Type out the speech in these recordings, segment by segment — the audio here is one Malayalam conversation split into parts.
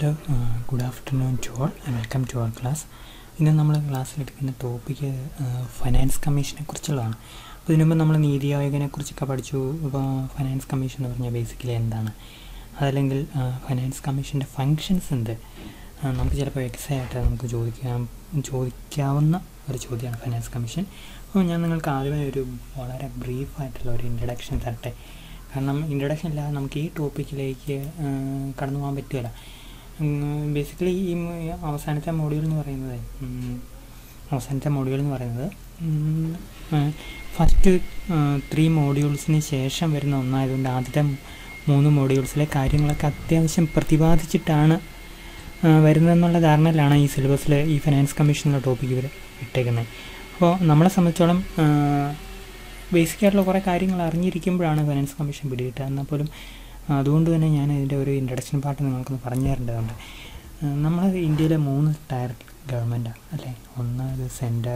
Hello good afternoon to all welcome to our class ഇന്ന് നമ്മൾ ക്ലാസ്സിലെടുക്കുന്ന ടോപ്പിക്ക് ഫൈനാൻസ് കമ്മീഷനെ കുറിച്ചുള്ളതാണ് അപ്പോൾ ഇതിനു മുമ്പ് നമ്മൾ നീതി ആയോഗിനെ കുറിച്ചൊക്കെ പഠിച്ചു ഇപ്പോൾ ഫൈനാൻസ് കമ്മീഷൻ എന്ന് പറഞ്ഞാൽ ബേസിക്കലി എന്താണ് അതല്ലെങ്കിൽ ഫൈനാൻസ് കമ്മീഷൻ്റെ ഫങ്ഷൻസ് എന്ത് ആ, നമുക്ക് ചിലപ്പോൾ എക്സാ ആയിട്ട് നമുക്ക് ചോദിക്കാം ചോദിക്കാവുന്ന ഒരു ചോദ്യമാണ് ഫൈനാൻസ് കമ്മീഷൻ അപ്പോൾ ഞാൻ നിങ്ങൾക്ക് ആദ്യമേ ഒരു വളരെ ബ്രീഫായിട്ടുള്ള ഒരു ഇൻട്രഡക്ഷൻ തരട്ടെ കാരണം ഇൻട്രഡക്ഷൻ ഇല്ലാതെ നമുക്ക് ഈ ടോപ്പിക്കിലേക്ക് കടന്നു പോകാൻ പറ്റുകയില്ല ബേസിക്കലി ഈ മ- അവസാനത്തെ മോഡ്യൂൾ എന്ന് പറയുന്നത് ഉം, അവസാനത്തെ മോഡ്യൂൾ എന്ന് പറയുന്നത് ഫസ്റ്റ് ത്രീ മോഡ്യൂൾസിന് ശേഷം വരുന്ന ഒന്നായതുകൊണ്ട് ആദ്യത്തെ മൂന്ന് മോഡ്യൂൾസിലെ കാര്യങ്ങളൊക്കെ അത്യാവശ്യം പ്രതിപാദിച്ചിട്ടാണ് ആ, വരുന്നതെന്നുള്ള ധാരണയിലാണ് ഈ സിലബസിൽ ഈ ഫിനാൻസ് കമ്മീഷനുള്ള ടോപ്പിക്ക് ഇവർ ഇട്ടേക്കുന്നത് അപ്പോൾ നമ്മളെ സംബന്ധിച്ചോളം ബേസിക് ആയിട്ടുള്ള കുറേ കാര്യങ്ങൾ അറിഞ്ഞിരിക്കുമ്പോഴാണ് ഫിനാൻസ് കമ്മീഷൻ പിടികിട്ടുക എന്നാൽ പോലും അതുകൊണ്ട് തന്നെ ഞാൻ ഇതിൻ്റെ ഒരു ഇൻട്രഡക്ഷൻ പാർട്ട് നിങ്ങൾക്കൊന്ന് പറഞ്ഞു തരേണ്ടതുണ്ട് നമ്മൾ ഇന്ത്യയിലെ മൂന്ന് ടയർ ഗവൺമെൻറ്റാണ് അല്ലേ ഒന്ന് ഇത് സെൻറ്റർ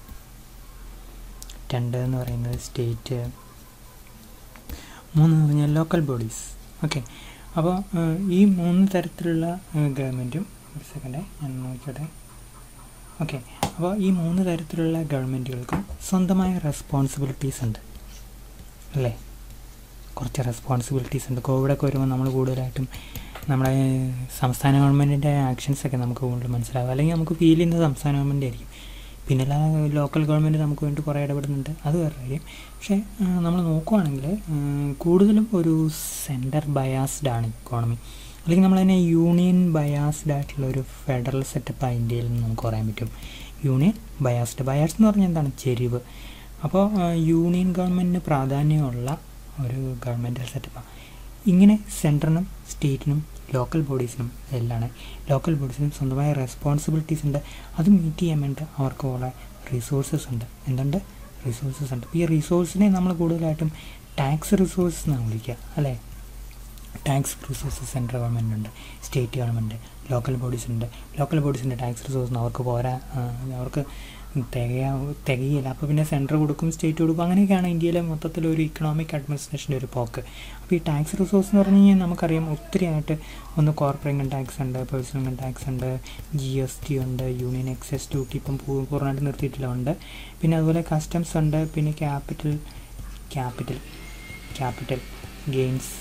രണ്ട് എന്ന് പറയുന്നത് സ്റ്റേറ്റ് മൂന്ന് എന്ന് പറഞ്ഞാൽ ലോക്കൽ ബോഡീസ് ഓക്കെ അപ്പോൾ ഈ മൂന്ന് തരത്തിലുള്ള ഗവൺമെൻറ്റും ഒരു സെക്കൻഡ് ഞാൻ നോക്കിയോട്ടെ ഓക്കെ അപ്പോൾ ഈ മൂന്ന് തരത്തിലുള്ള ഗവൺമെൻറ്റുകൾക്കും സ്വന്തമായ റെസ്പോൺസിബിലിറ്റീസ് ഉണ്ട് അല്ലേ കുറച്ച് റെസ്പോൺസിബിലിറ്റീസ് ഉണ്ട് കോവിഡൊക്കെ വരുമ്പോൾ നമ്മൾ കൂടുതലായിട്ടും നമ്മുടെ സംസ്ഥാന ഗവൺമെൻറ്റിൻ്റെ ആക്ഷൻസൊക്കെ നമുക്ക് കൂടുതൽ മനസ്സിലാവും അല്ലെങ്കിൽ നമുക്ക് ഫീൽ ചെയ്യുന്നത് സംസ്ഥാന ഗവൺമെൻറ് ആയിരിക്കും പിന്നെ എല്ലാ ലോക്കൽ ഗവൺമെൻറ് നമുക്ക് വേണ്ടി കുറേ ഇടപെടുന്നുണ്ട് അത് വേറെ കാര്യം പക്ഷേ നമ്മൾ നോക്കുവാണെങ്കിൽ കൂടുതലും ഒരു സെൻറ്റർ ബയാസ്ഡ് ആണ് ഇക്കോണമി അല്ലെങ്കിൽ നമ്മൾ തന്നെ യൂണിയൻ ബയാസ്ഡ് ആയിട്ടുള്ള ഒരു ഫെഡറൽ സെറ്റപ്പ് ഇന്ത്യയിൽ നിന്ന് നമുക്ക് പറയാൻ പറ്റും യൂണിയൻ ബയാസ്ഡ് ബയാസ്ഡ് എന്ന് പറഞ്ഞാൽ എന്താണ് ചെരിവ് അപ്പോൾ യൂണിയൻ ഗവൺമെൻറ്റിന് പ്രാധാന്യമുള്ള ഒരു ഗവൺമെൻറ്റൽ സെറ്റപ്പാണ് ഇങ്ങനെ സെൻറ്ററിനും സ്റ്റേറ്റിനും ലോക്കൽ ബോഡീസിനും എല്ലാം ലോക്കൽ ബോഡീസിനും സ്വന്തമായ റെസ്പോൺസിബിലിറ്റീസ് ഉണ്ട് അത് മീറ്റ് ചെയ്യാൻ വേണ്ടി അവർക്ക് ഉള്ള റിസോഴ്സസ് ഉണ്ട് എന്തുണ്ട് റിസോഴ്സസ് ഉണ്ട് ഈ റിസോഴ്സിനെ നമ്മൾ കൂടുതലായിട്ടും ടാക്സ് റിസോഴ്സ് എന്നാണ് വിളിക്കുക അല്ലേ ടാക്സ് റിസോഴ്സസ് സെൻട്രൽ ഗവൺമെൻറ് ഉണ്ട് സ്റ്റേറ്റ് ഗവൺമെൻറ് ലോക്കൽ ബോഡീസ് ഉണ്ട് ലോക്കൽ ബോഡീസിൻ്റെ ടാക്സ് റിസോഴ്സ് അവർക്ക് പോരാ ആ, അവർക്ക് തികയാ തികയില്ല അപ്പോൾ പിന്നെ സെൻട്രൽ കൊടുക്കും സ്റ്റേറ്റ് കൊടുക്കും അങ്ങനെയൊക്കെയാണ് ഇന്ത്യയിലെ മൊത്തത്തിലൊരു ഇക്കണോമിക് അഡ്മിനിസ്ട്രേഷൻ്റെ ഒരു പോക്ക് അപ്പോൾ ഈ ടാക്സ് റിസോഴ്സ് എന്ന് പറഞ്ഞു കഴിഞ്ഞാൽ നമുക്കറിയാം ഒത്തിരി ആയിട്ട് ഒന്ന് കോർപ്പറേറ്റ് ഇൻകം ടാക്സ് ഉണ്ട് പേഴ്സണൽ ഇൻകം ടാക്സ് ഉണ്ട് ജി എസ് ടി ഉണ്ട് യൂണിയൻ എക്സൈസ് ഡ്യൂട്ടി ഇപ്പം പൂ- പൂർണ്ണമായിട്ട് നിർത്തിയിട്ടില്ല ഉണ്ട് പിന്നെ അതുപോലെ കസ്റ്റംസ് ഉണ്ട് പിന്നെ capital capital capital gains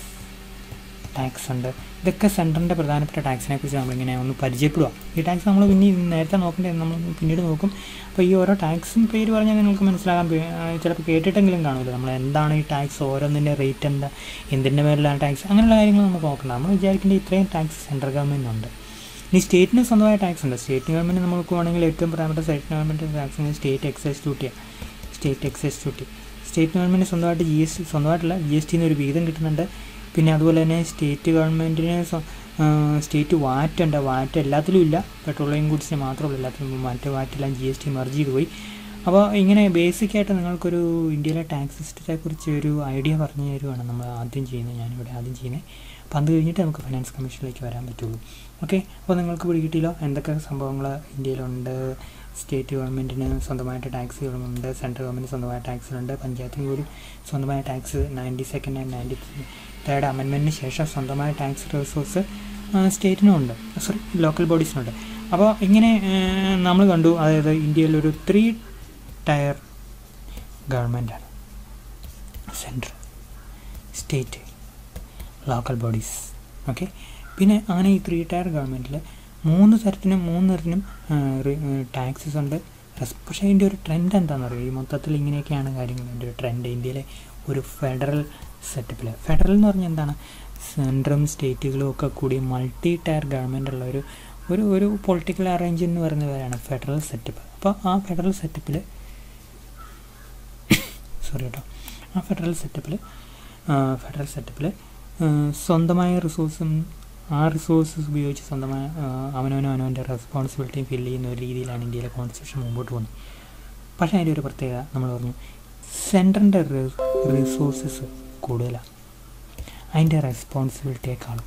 tax ഉണ്ട് ഇതൊക്കെ സെൻറ്ററിൻ്റെ പ്രധാനപ്പെട്ട ടാക്സിനെ കുറിച്ച് നമ്മളിങ്ങനെ ഒന്ന് പരിചയപ്പെടുക ഈ ടാക്സ് നമ്മൾ പിന്നെ നേരത്തെ നോക്കേണ്ടത് നമ്മൾ പിന്നീട് നോക്കും അപ്പോൾ ഈ ഓരോ ടാക്സും പേര് പറഞ്ഞാൽ നിങ്ങൾക്ക് മനസ്സിലാകാൻ പേ- ആ, ചിലപ്പോൾ കേട്ടിട്ടെങ്കിലും കാണുമല്ലോ നമ്മൾ എന്താണ് ഈ ടാക്സ് ഓരോന്നിൻ്റെ റേറ്റ് എന്താ എന്തിൻ്റെ പേരിലാണ് ടാക്സ് അങ്ങനെയുള്ള കാര്യങ്ങൾ നമുക്ക് നോക്കണം നമ്മൾ വിചാരിക്കേണ്ട ഇത്രയും ടാക്സ് സെൻട്രൽ ഗവൺമെൻറ്റിനുണ്ട് ഇനി സ്റ്റേറ്റിന് സ്വന്തമായ ടാക്സ് ഉണ്ട് സ്റ്റേറ്റ് ഗവൺമെൻറ് നമ്മൾ നോക്കുവാണെങ്കിൽ ഏറ്റവും പ്രധാനപ്പെട്ട state government tax state excise ഡ്യൂട്ടിയാണ് state excise duty state government സ്വന്തമായിട്ട് ജി എസ് ടി സ്വന്തമായിട്ടുള്ള ജി എസ് ടിന്ന് ഒരു വിഹിതം കിട്ടുന്നുണ്ട് പിന്നെ അതുപോലെ തന്നെ സ്റ്റേറ്റ് ഗവൺമെൻറ്റിന് സ്റ്റേറ്റ് വാറ്റ് ഉണ്ട് വാറ്റ് എല്ലാത്തിലും ഇല്ല പെട്രോളിയം ഗുഡ്സിന് മാത്രമല്ല എല്ലാത്തിലും മറ്റ് വാറ്റെല്ലാം ജി എസ് ടി മർജ് ചെയ്ത് പോയി അപ്പോൾ ഇങ്ങനെ ബേസിക് ആയിട്ട് നിങ്ങൾക്കൊരു ഇന്ത്യയിലെ ടാക്സ് സിസ്റ്റത്തെ കുറിച്ച് ഒരു ഐഡിയ പറഞ്ഞു തരുവാണ് നമ്മൾ ആദ്യം ചെയ്യുന്നത് ഞാനിവിടെ ആദ്യം ചെയ്യുന്നത് അപ്പോൾ അത് കഴിഞ്ഞിട്ട് നമുക്ക് ഫിനാൻസ് കമ്മീഷനിലേക്ക് വരാൻ പറ്റുള്ളൂ ഓക്കെ അപ്പോൾ നിങ്ങൾക്ക് പിടികിട്ടിയല്ലോ എന്തൊക്കെ സംഭവങ്ങൾ ഇന്ത്യയിലുണ്ട് സ്റ്റേറ്റ് ഗവൺമെൻറ്റിന് സ്വന്തമായിട്ട് ടാക്സുകളുമുണ്ട് സെൻട്രൽ ഗവൺമെൻറ് സ്വന്തമായ ടാക്സുകളുണ്ട് പഞ്ചായത്തിന് പോലും സ്വന്തമായ tax ninety second and ninety third അമെൻമെൻറ്റിന് ശേഷം സ്വന്തമായ ടാക്സ് റിസോഴ്സ് സ്റ്റേറ്റിനും ഉണ്ട് സോറി ലോക്കൽ ബോഡീസിനുണ്ട് അപ്പോൾ ഇങ്ങനെ നമ്മൾ കണ്ടു അതായത് ഇന്ത്യയിലൊരു ത്രീ ടയർ ഗവൺമെൻറ്റാണ് central state local bodies okay പിന്നെ അങ്ങനെ ഈ ത്രീ ടയർ ഗവൺമെൻറ്റിൽ മൂന്ന് തരത്തിനും മൂന്ന് തരത്തിനും ടാക്സസ് ഉണ്ട് റെസ്- പക്ഷേ അതിൻ്റെ ഒരു ട്രെൻഡ് എന്താണെന്ന് അറിയുമോ ഈ മൊത്തത്തിൽ ഇങ്ങനെയൊക്കെയാണ് കാര്യങ്ങൾ എൻ്റെ ഒരു ട്രെൻഡ് ഇന്ത്യയിലെ ഒരു ഫെഡറൽ സെറ്റപ്പിൽ ഫെഡറൽ എന്ന് പറഞ്ഞാൽ എന്താണ് സെൻട്രലും സ്റ്റേറ്റുകളും ഒക്കെ കൂടി മൾട്ടി ടയർ ഗവൺമെൻറ് ഉള്ള ഒരു ഒരു ഒരു പൊളിറ്റിക്കൽ അറേഞ്ച് എന്ന് പറയുന്ന പേരാണ് ഫെഡറൽ സെറ്റപ്പ് അപ്പോൾ ആ ഫെഡറൽ സെറ്റപ്പിൽ സോറി കേട്ടോ ആ ഫെഡറൽ സെറ്റപ്പിൽ ഫെഡറൽ സെറ്റപ്പിൽ സ്വന്തമായ റിസോഴ്സും ആ റിസോഴ്സസ് ഉപയോഗിച്ച് സ്വന്തമായ ആ, അവനവനും അവനവൻ്റെ റെസ്പോൺസിബിലിറ്റിയും ഫില്ല് ചെയ്യുന്ന ഒരു രീതിയിലാണ് ഇന്ത്യയിലെ കോൺസ്റ്റിറ്റ്യൂഷൻ മുമ്പോട്ട് പോകുന്നത് പക്ഷേ അതിൻ്റെ ഒരു പ്രത്യേകത നമ്മൾ പറഞ്ഞു സെൻട്രലിൻ്റെ റിസോഴ്സസ് കൂടുതലാണ് അതിൻ്റെ റെസ്പോൺസിബിലിറ്റിയേക്കാളും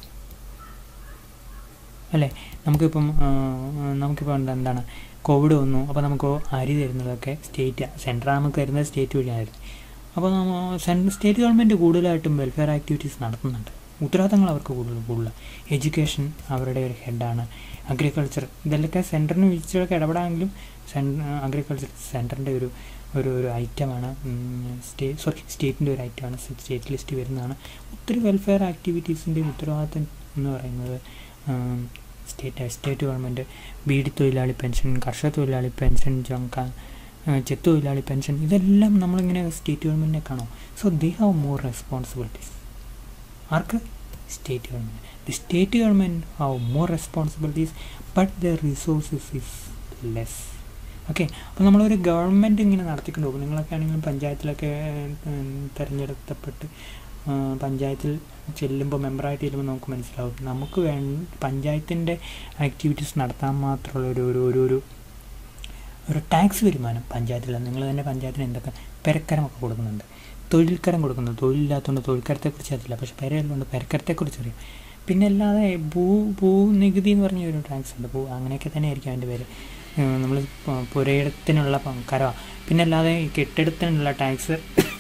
അല്ലേ നമുക്കിപ്പം ആ, നമുക്കിപ്പോൾ എന്താ- എന്താണ് കോവിഡ് വന്നു അപ്പോൾ നമുക്ക് അരി തരുന്നതൊക്കെ സ്റ്റേറ്റ് സെൻട്രൽ നമുക്ക് തരുന്നത് സ്റ്റേറ്റ് വഴിയായിരുന്നു അപ്പോൾ നമ്മ സെൻ സ്റ്റേറ്റ് ഗവൺമെൻറ് കൂടുതലായിട്ടും വെൽഫെയർ ആക്ടിവിറ്റീസ് നടത്തുന്നുണ്ട് ഉത്തരവാദിത്തങ്ങൾ അവർക്ക് കൂടുതൽ കൂടുതൽ എഡ്യൂക്കേഷൻ അവരുടെ ഒരു ഹെഡാണ് അഗ്രികൾച്ചർ ഇതെല്ലൊക്കെ സെൻറ്ററിന് വിളിച്ചൊക്കെ ഇടപെടാമെങ്കിലും സെൻ അഗ്രികൾച്ചർ സെൻറ്ററിൻ്റെ ഒരു ഒരു ഒരു ഐറ്റമാണ് സ്റ്റേ സോറി സ്റ്റേറ്റിൻ്റെ ഒരു ഐറ്റമാണ് സ്റ്റേറ്റ് ലിസ്റ്റ് വരുന്നതാണ് ഒത്തിരി വെൽഫെയർ ആക്ടിവിറ്റീസിൻ്റെയും ഉത്തരവാദിത്തം എന്ന് പറയുന്നത് സ്റ്റേറ്റ് സ്റ്റേറ്റ് ഗവൺമെൻറ് ബീഡി തൊഴിലാളി പെൻഷൻ കർഷക തൊഴിലാളി പെൻഷൻ ജങ്ക ചെത്തു തൊഴിലാളി പെൻഷൻ ഇതെല്ലാം നമ്മളിങ്ങനെ സ്റ്റേറ്റ് ഗവൺമെൻറ്റിനെ കാണും so they have more responsibilities ആർക്ക് state government the state government have more responsibilities but the resources is less okay അപ്പോൾ നമ്മളൊരു ഗവൺമെൻറ് ഇങ്ങനെ നടത്തിക്കൊണ്ട് പോകും നിങ്ങളൊക്കെ ആണെങ്കിലും പഞ്ചായത്തിലൊക്കെ തിരഞ്ഞെടുത്തപ്പെട്ട് പഞ്ചായത്തിൽ ചെല്ലുമ്പോൾ മെമ്പറായിട്ട് ചെല്ലുമ്പോൾ നമുക്ക് മനസ്സിലാവും നമുക്ക് വേ പഞ്ചായത്തിൻ്റെ ആക്ടിവിറ്റീസ് നടത്താൻ മാത്രമുള്ള ഒരു ഒരു ഒരു ഒരു ഒരു ടാക്സ് വരുമാനം പഞ്ചായത്തിൽ നിങ്ങൾ തന്നെ പഞ്ചായത്തിന് എന്തൊക്കെ പെരക്കരമൊക്കെ കൊടുക്കുന്നുണ്ട് തൊഴിൽക്കരം കൊടുക്കുന്നുണ്ട് തൊഴിലില്ലാത്തതുകൊണ്ട് തൊഴിൽക്കരത്തെക്കുറിച്ച് അറിയില്ല പക്ഷേ പെരയുള്ളതുകൊണ്ട് പെരക്കരത്തെക്കുറിച്ച് അറിയാം പിന്നെ അല്ലാതെ ഭൂ ഭൂ നികുതി എന്ന് പറഞ്ഞ ഒരു ടാക്സ് ഉണ്ട് ഭൂ അങ്ങനെയൊക്കെ തന്നെ ആയിരിക്കും അതിൻ്റെ പേര് നമ്മൾ പുരയിടത്തിനുള്ള കര പിന്നെ അല്ലാതെ കെട്ടിടത്തിനുള്ള ടാക്സ്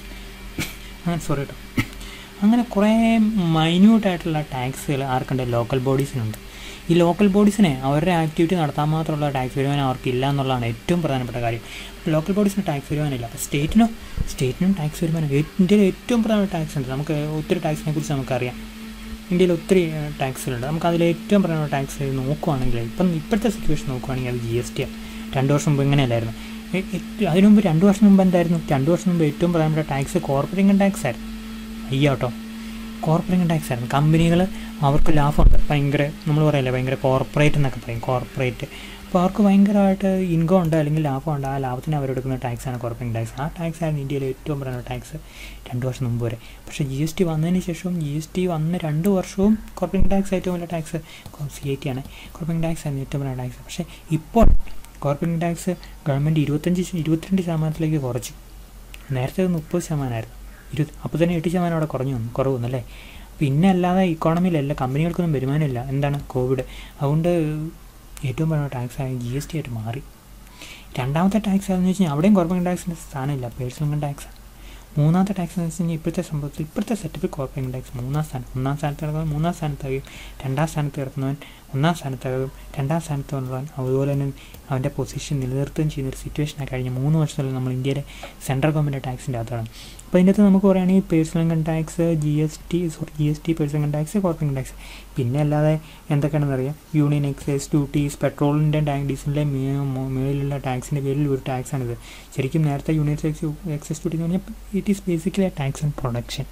അങ്ങനെ സോറി കേട്ടോ അങ്ങനെ കുറേ മൈന്യൂട്ടായിട്ടുള്ള ടാക്സുകൾ ആർക്കുണ്ട് ലോക്കൽ ബോഡീസിനുണ്ട് ഈ ലോക്കൽ ബോഡീസിനെ അവരുടെ ആക്ടിവിറ്റി നടത്താൻ മാത്രമുള്ള ടാക്സ് വരുമാനം അവർക്കില്ല എന്നുള്ളതാണ് ഏറ്റവും പ്രധാനപ്പെട്ട കാര്യം ലോക്കൽ ബോഡീസിന് ടാക്സ് വരുമാനമില്ല അപ്പോൾ സ്റ്റേറ്റിനോ സ്റ്റേറ്റിനും ടാക്സ് വരുമാനം ഇന്ത്യയിൽ ഏറ്റവും പ്രധാന ടാക്സ് ഉണ്ട് നമുക്ക് ഒത്തിരി ടാക്സിനെ കുറിച്ച് നമുക്കറിയാം ഇന്ത്യയിൽ ഒത്തിരി ടാക്സുകളുണ്ട് നമുക്ക് അതിൽ ഏറ്റവും പ്രധാനപ്പെട്ട ടാക്സ് നോക്കുവാണെങ്കിൽ ഇപ്പം ഇപ്പോഴത്തെ സിറ്റുവേഷൻ നോക്കുവാണെങ്കിൽ അത് ജി എസ് ടി രണ്ട് വർഷം മുമ്പ് ഇങ്ങനെയല്ലായിരുന്നു അതിനു മുമ്പ് രണ്ട് വർഷം മുമ്പ് എന്തായിരുന്നു രണ്ട് വർഷം മുമ്പ് ഏറ്റവും പ്രധാനപ്പെട്ട ടാക്സ് കോർപ്പറേറ്റ് ഇൻകം ടാക്സ് ആയിരുന്നു അയ്യാട്ടോ കോർപ്പറേറ്റ് ഇൻകം ടാക്സ് ആയിരുന്നു കമ്പനികൾ അവർക്ക് ലാഭമുണ്ട് ഭയങ്കര നമ്മൾ പറയല്ലേ ഭയങ്കര കോർപ്പറേറ്റ് എന്നൊക്കെ പറയും കോർപ്പറേറ്റ് അപ്പോൾ അവർക്ക് ഭയങ്കരമായിട്ട് ഇൻകം ഉണ്ട് അല്ലെങ്കിൽ ലാഭമുണ്ട് ആ ലാഭത്തിന് അവരെടുക്കുന്ന ടാക്സാണ് കോർപ്പറേറ്റ് ടാക്സ് ആ ടാക്സ് ആയിരുന്നു ഇന്ത്യയിലെ ഏറ്റവും പ്രധാന ടാക്സ് രണ്ട് വർഷം മുമ്പ് വരെ പക്ഷേ ജി എസ് ടി വന്നതിന് ശേഷവും ജി എസ് ടി വന്ന രണ്ട് വർഷവും കോർപ്പറേറ്റ് ടാക്സ് ഏറ്റവും വലിയ ടാക്സ് സി ഐ ടി ആണ് കോർപ്പറേറ്റ് ടാക്സ് ആയിരുന്നു ഏറ്റവും വലിയ ടാക്സ് പക്ഷേ ഇപ്പോൾ കോർപ്പറേറ്റ് ടാക്സ് ഗവൺമെൻറ് ഇരുപത്തഞ്ച് ഇരുപത്തിരണ്ട് ശതമാനത്തിലേക്ക് കുറച്ചു നേരത്തെ അത് മുപ്പത് ശതമാനമായിരുന്നു ഇരുപത് അപ്പോൾ തന്നെ എട്ട് ശതമാനം അവിടെ കുറഞ്ഞു വന്നു കുറവ് വന്നല്ലേ പിന്നെ അല്ലാതെ ഇക്കോണമിയിലല്ല കമ്പനികൾക്കൊന്നും വരുമാനമില്ല എന്താണ് കോവിഡ് അതുകൊണ്ട് ഏറ്റവും പ്രധാന ടാക്സ് ആയ ജി എസ് ടി ആയിട്ട് മാറി രണ്ടാമത്തെ ടാക്സ് ആണെന്ന് വെച്ച് കഴിഞ്ഞാൽ അവിടെയും കോർപ്പറേറ്റ് ടാക്സിൻ്റെ സ്ഥാനമില്ല പേഴ്സണൽ ഇൻകം ടാക്സ് മൂന്നാമത്തെ ടാക്സ് എന്ന് വെച്ച് കഴിഞ്ഞാൽ ഇപ്പോഴത്തെ സംഭവത്തിൽ ഇപ്പോഴത്തെ സെറ്റപ്പിൽ കോർപ്പറേറ്റ് ടാക്സ് മൂന്നാം സ്ഥാനം ഒന്നാം സ്ഥാനത്ത് കിടക്കുന്നവൻ മൂന്നാം സ്ഥാനത്താകും രണ്ടാം സ്ഥാനത്ത് കിടക്കുന്നവൻ ഒന്നാം സ്ഥാനത്താകും രണ്ടാം സ്ഥാനത്ത് വന്നവൻ അതുപോലെ തന്നെ അവൻ്റെ പൊസിഷൻ നിലനിർത്തുകയും ചെയ്യുന്ന ഒരു സിറ്റുവേഷനാണ് കഴിഞ്ഞ മൂന്ന് വർഷത്തിൽ നമ്മൾ ഇന്ത്യയിലെ സെൻട്രൽ ഗവൺമെൻറ് ടാക്സിൻ്റെ അകത്താണ് അപ്പോൾ ഇതിൻ്റെ അകത്ത് നമുക്ക് പറയുകയാണെങ്കിൽ personal income tax G S T sorry G S T personal income tax corporate tax പിന്നെ അല്ലാതെ എന്തൊക്കെയാണെന്ന് അറിയാം യൂണിയൻ എക്സൈസ് ഡ്യൂട്ടീസ് പെട്രോളിൻ്റെ ടാങ്ക് ഡീസലിൻ്റെ മേളിലുള്ള ടാക്സിൻ്റെ പേരിൽ ഒരു ടാക്സാണിത് ശരിക്കും നേരത്തെ യൂണിയൻ എക്സൈസ് എക്സൈസ് ഡ്യൂട്ടി എന്ന് പറഞ്ഞാൽ it is basically tax and production